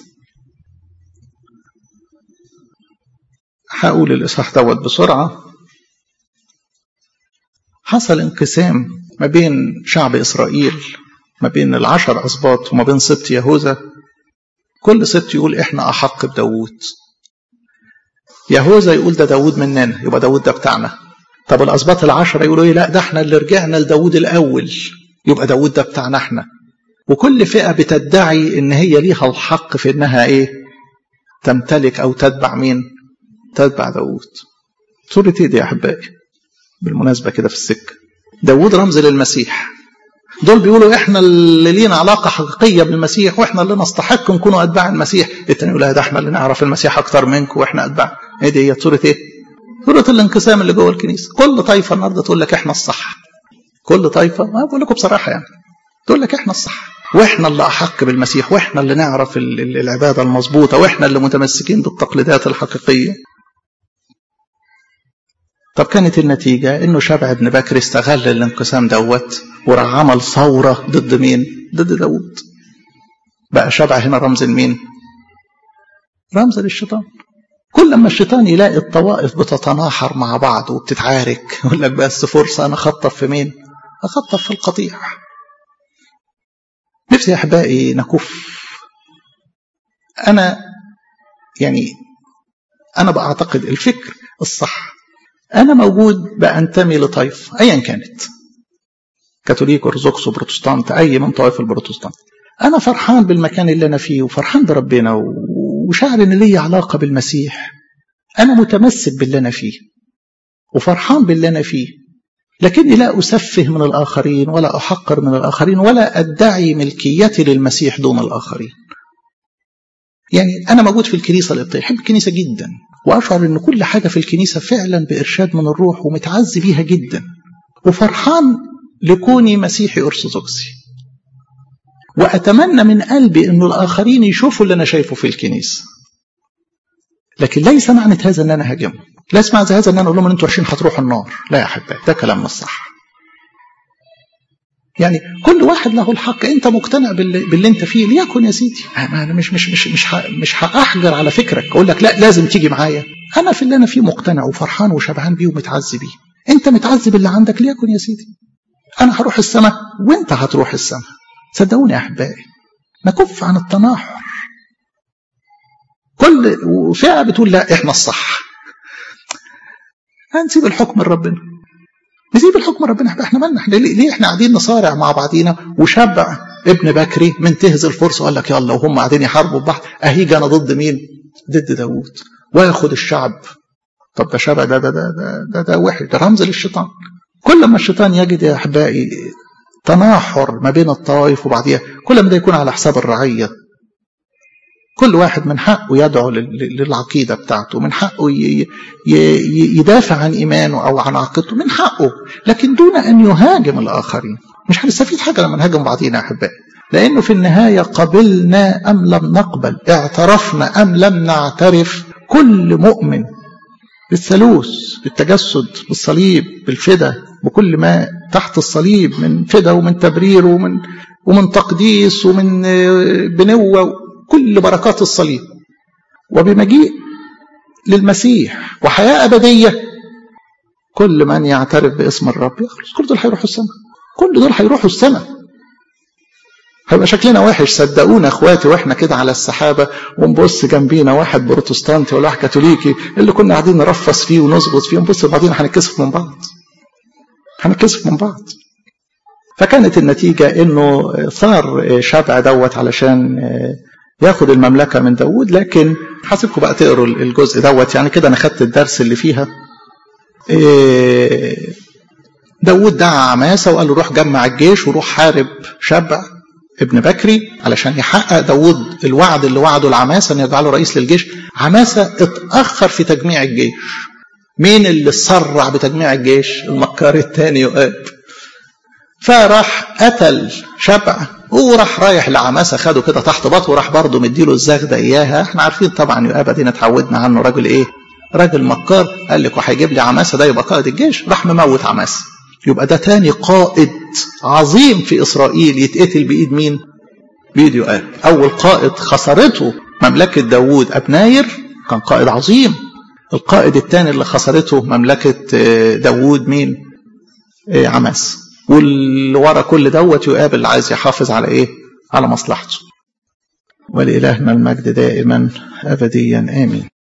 هقول الإصحاح دوت بسرعة حصل انقسام ما بين شعب إسرائيل ما بين العشر أسباط وما بين سبط يهوذا كل سبط يقول إحنا أحق بداوود يهوذا يقول ده داوود مننا يبقى داوود ده بتاعنا طب الأسباط العشرة يقولوا إيه لا ده إحنا اللي رجعنا لداوود الأول يبقى داوود ده بتاعنا إحنا وكل فئة بتدعي إن هي ليها الحق في إنها إيه تمتلك أو تتبع مين تتبع داوود سورة ايه دي يا احبائي بالمناسبة كده في السكة داود رمز للمسيح دول بيقولوا احنا اللي لينا علاقة حقيقية بالمسيح واحنا اللي نستحق نكون اتباع المسيح التاني يقول ده احنا اللي نعرف المسيح اكتر منكم واحنا اتباع ايه دي هي سورة ايه سورة الانقسام اللي جوه الكنيسة كل طائفة النهارده تقول لك احنا الصح كل طائفة ما بقول لكم بصراحة يعني تقول لك احنا الصح واحنا اللي احق بالمسيح واحنا اللي نعرف العبادة المظبوطة واحنا اللي متمسكين بالتقليدات الحقيقية طب كانت النتيجة انه شبع ابن بكر استغل الانقسام دوت وراح عمل ثورة ضد مين ضد داود بقى شبع هنا رمز لمين رمز للشيطان كل ما الشيطان يلاقي الطوائف بتتناحر مع بعض وبتتعارك يقول لك بس فرصة أنا أخطف في مين؟ أخطف في القطيع. نفسي يا أحبائي نكف. أنا يعني أنا بعتقد الفكر الصح. أنا موجود بأنتمي لطائفة أيا كانت. كاثوليك أرثوذكس بروتستانت أي من طوائف البروتستانت. أنا فرحان بالمكان اللي أنا فيه وفرحان بربنا و... وشعر ان لي علاقه بالمسيح انا متمسك باللي انا فيه وفرحان باللي انا فيه لكني لا اسفه من الاخرين ولا احقر من الاخرين ولا ادعي ملكيتي للمسيح دون الاخرين يعني انا موجود في الكنيسه القبطيه احب الكنيسه جدا واشعر ان كل حاجه في الكنيسه فعلا بارشاد من الروح ومتعزي بيها جدا وفرحان لكوني مسيحي ارثوذكسي وأتمنى من قلبي أن الآخرين يشوفوا اللي أنا شايفه في الكنيسة لكن ليس معنى هذا أن أنا هاجمهم ليس معنى هذا أن أنا أقول لهم أن أنتوا عايشين هتروحوا النار لا يا أحبائي ده كلام مش صح يعني كل واحد له الحق انت مقتنع باللي, باللي انت فيه ليكن يا سيدي انا مش مش مش مش مش هاحجر على فكرك اقول لك لا لازم تيجي معايا انا في اللي انا فيه مقتنع وفرحان وشبعان بيه ومتعزي بيه انت متعزي باللي عندك ليكن يا سيدي انا هروح السماء وانت هتروح السماء صدقوني يا احبائي نكف عن التناحر كل فئه بتقول لا احنا الصح هنسيب الحكم لربنا نسيب الحكم لربنا احنا مالنا احنا ليه احنا قاعدين نصارع مع بعضينا وشبع ابن بكري منتهز الفرصه وقال لك يلا وهم قاعدين يحاربوا ببعض اهيجي انا ضد مين؟ ضد داوود وياخد الشعب طب ده شبع ده ده ده ده, ده, ده وحش ده رمز للشيطان كل ما الشيطان يجد يا احبائي تناحر ما بين الطوائف وبعضها كل ما ده يكون على حساب الرعية كل واحد من حقه يدعو للعقيدة بتاعته من حقه يدافع عن إيمانه أو عن عقيدته من حقه لكن دون أن يهاجم الآخرين مش هنستفيد حاجة لما نهاجم بعضينا يا أحبائي لأنه في النهاية قبلنا أم لم نقبل اعترفنا أم لم نعترف كل مؤمن بالثالوث بالتجسد بالصليب بالفدا بكل ما تحت الصليب من فدا ومن تبرير ومن ومن تقديس ومن بنوة كل بركات الصليب وبمجيء للمسيح وحياة أبدية كل من يعترف باسم الرب يخلص كل دول هيروحوا السماء كل دول هيروحوا السماء هيبقى شكلنا وحش صدقونا اخواتي واحنا كده على السحابه ونبص جنبينا واحد بروتستانتي ولا واحد كاثوليكي اللي كنا قاعدين نرفص فيه ونظبط فيه ونبص لبعضينا هنتكسف من بعض هنتكسف من بعض فكانت النتيجة انه صار شبع دوت علشان ياخد المملكة من داود لكن حاسبكم بقى تقروا الجزء دوت يعني كده انا خدت الدرس اللي فيها داود دعا عماسة وقال له روح جمع الجيش وروح حارب شبع ابن بكري علشان يحقق داود الوعد اللي وعده العماسة ان يجعله رئيس للجيش عماسة اتأخر في تجميع الجيش مين اللي سرع بتجميع الجيش المكار الثاني يؤاب فراح قتل شبع وراح رايح لعماسة خده كده تحت بطه وراح برضه مديله الزغدة اياها احنا عارفين طبعا يؤاب دينا اتعودنا عنه راجل ايه راجل مكار قال لك وهيجيب لي عماسة ده يبقى قائد الجيش راح مموت عماسة يبقى ده تاني قائد عظيم في إسرائيل يتقتل بإيد مين بإيد يؤاب أول قائد خسرته مملكة داوود أبناير كان قائد عظيم القائد الثاني اللي خسرته مملكة داوود مين عماس واللي ورا كل دوت يؤاب اللي عايز يحافظ على ايه على مصلحته ولإلهنا المجد دائما أبديا آمين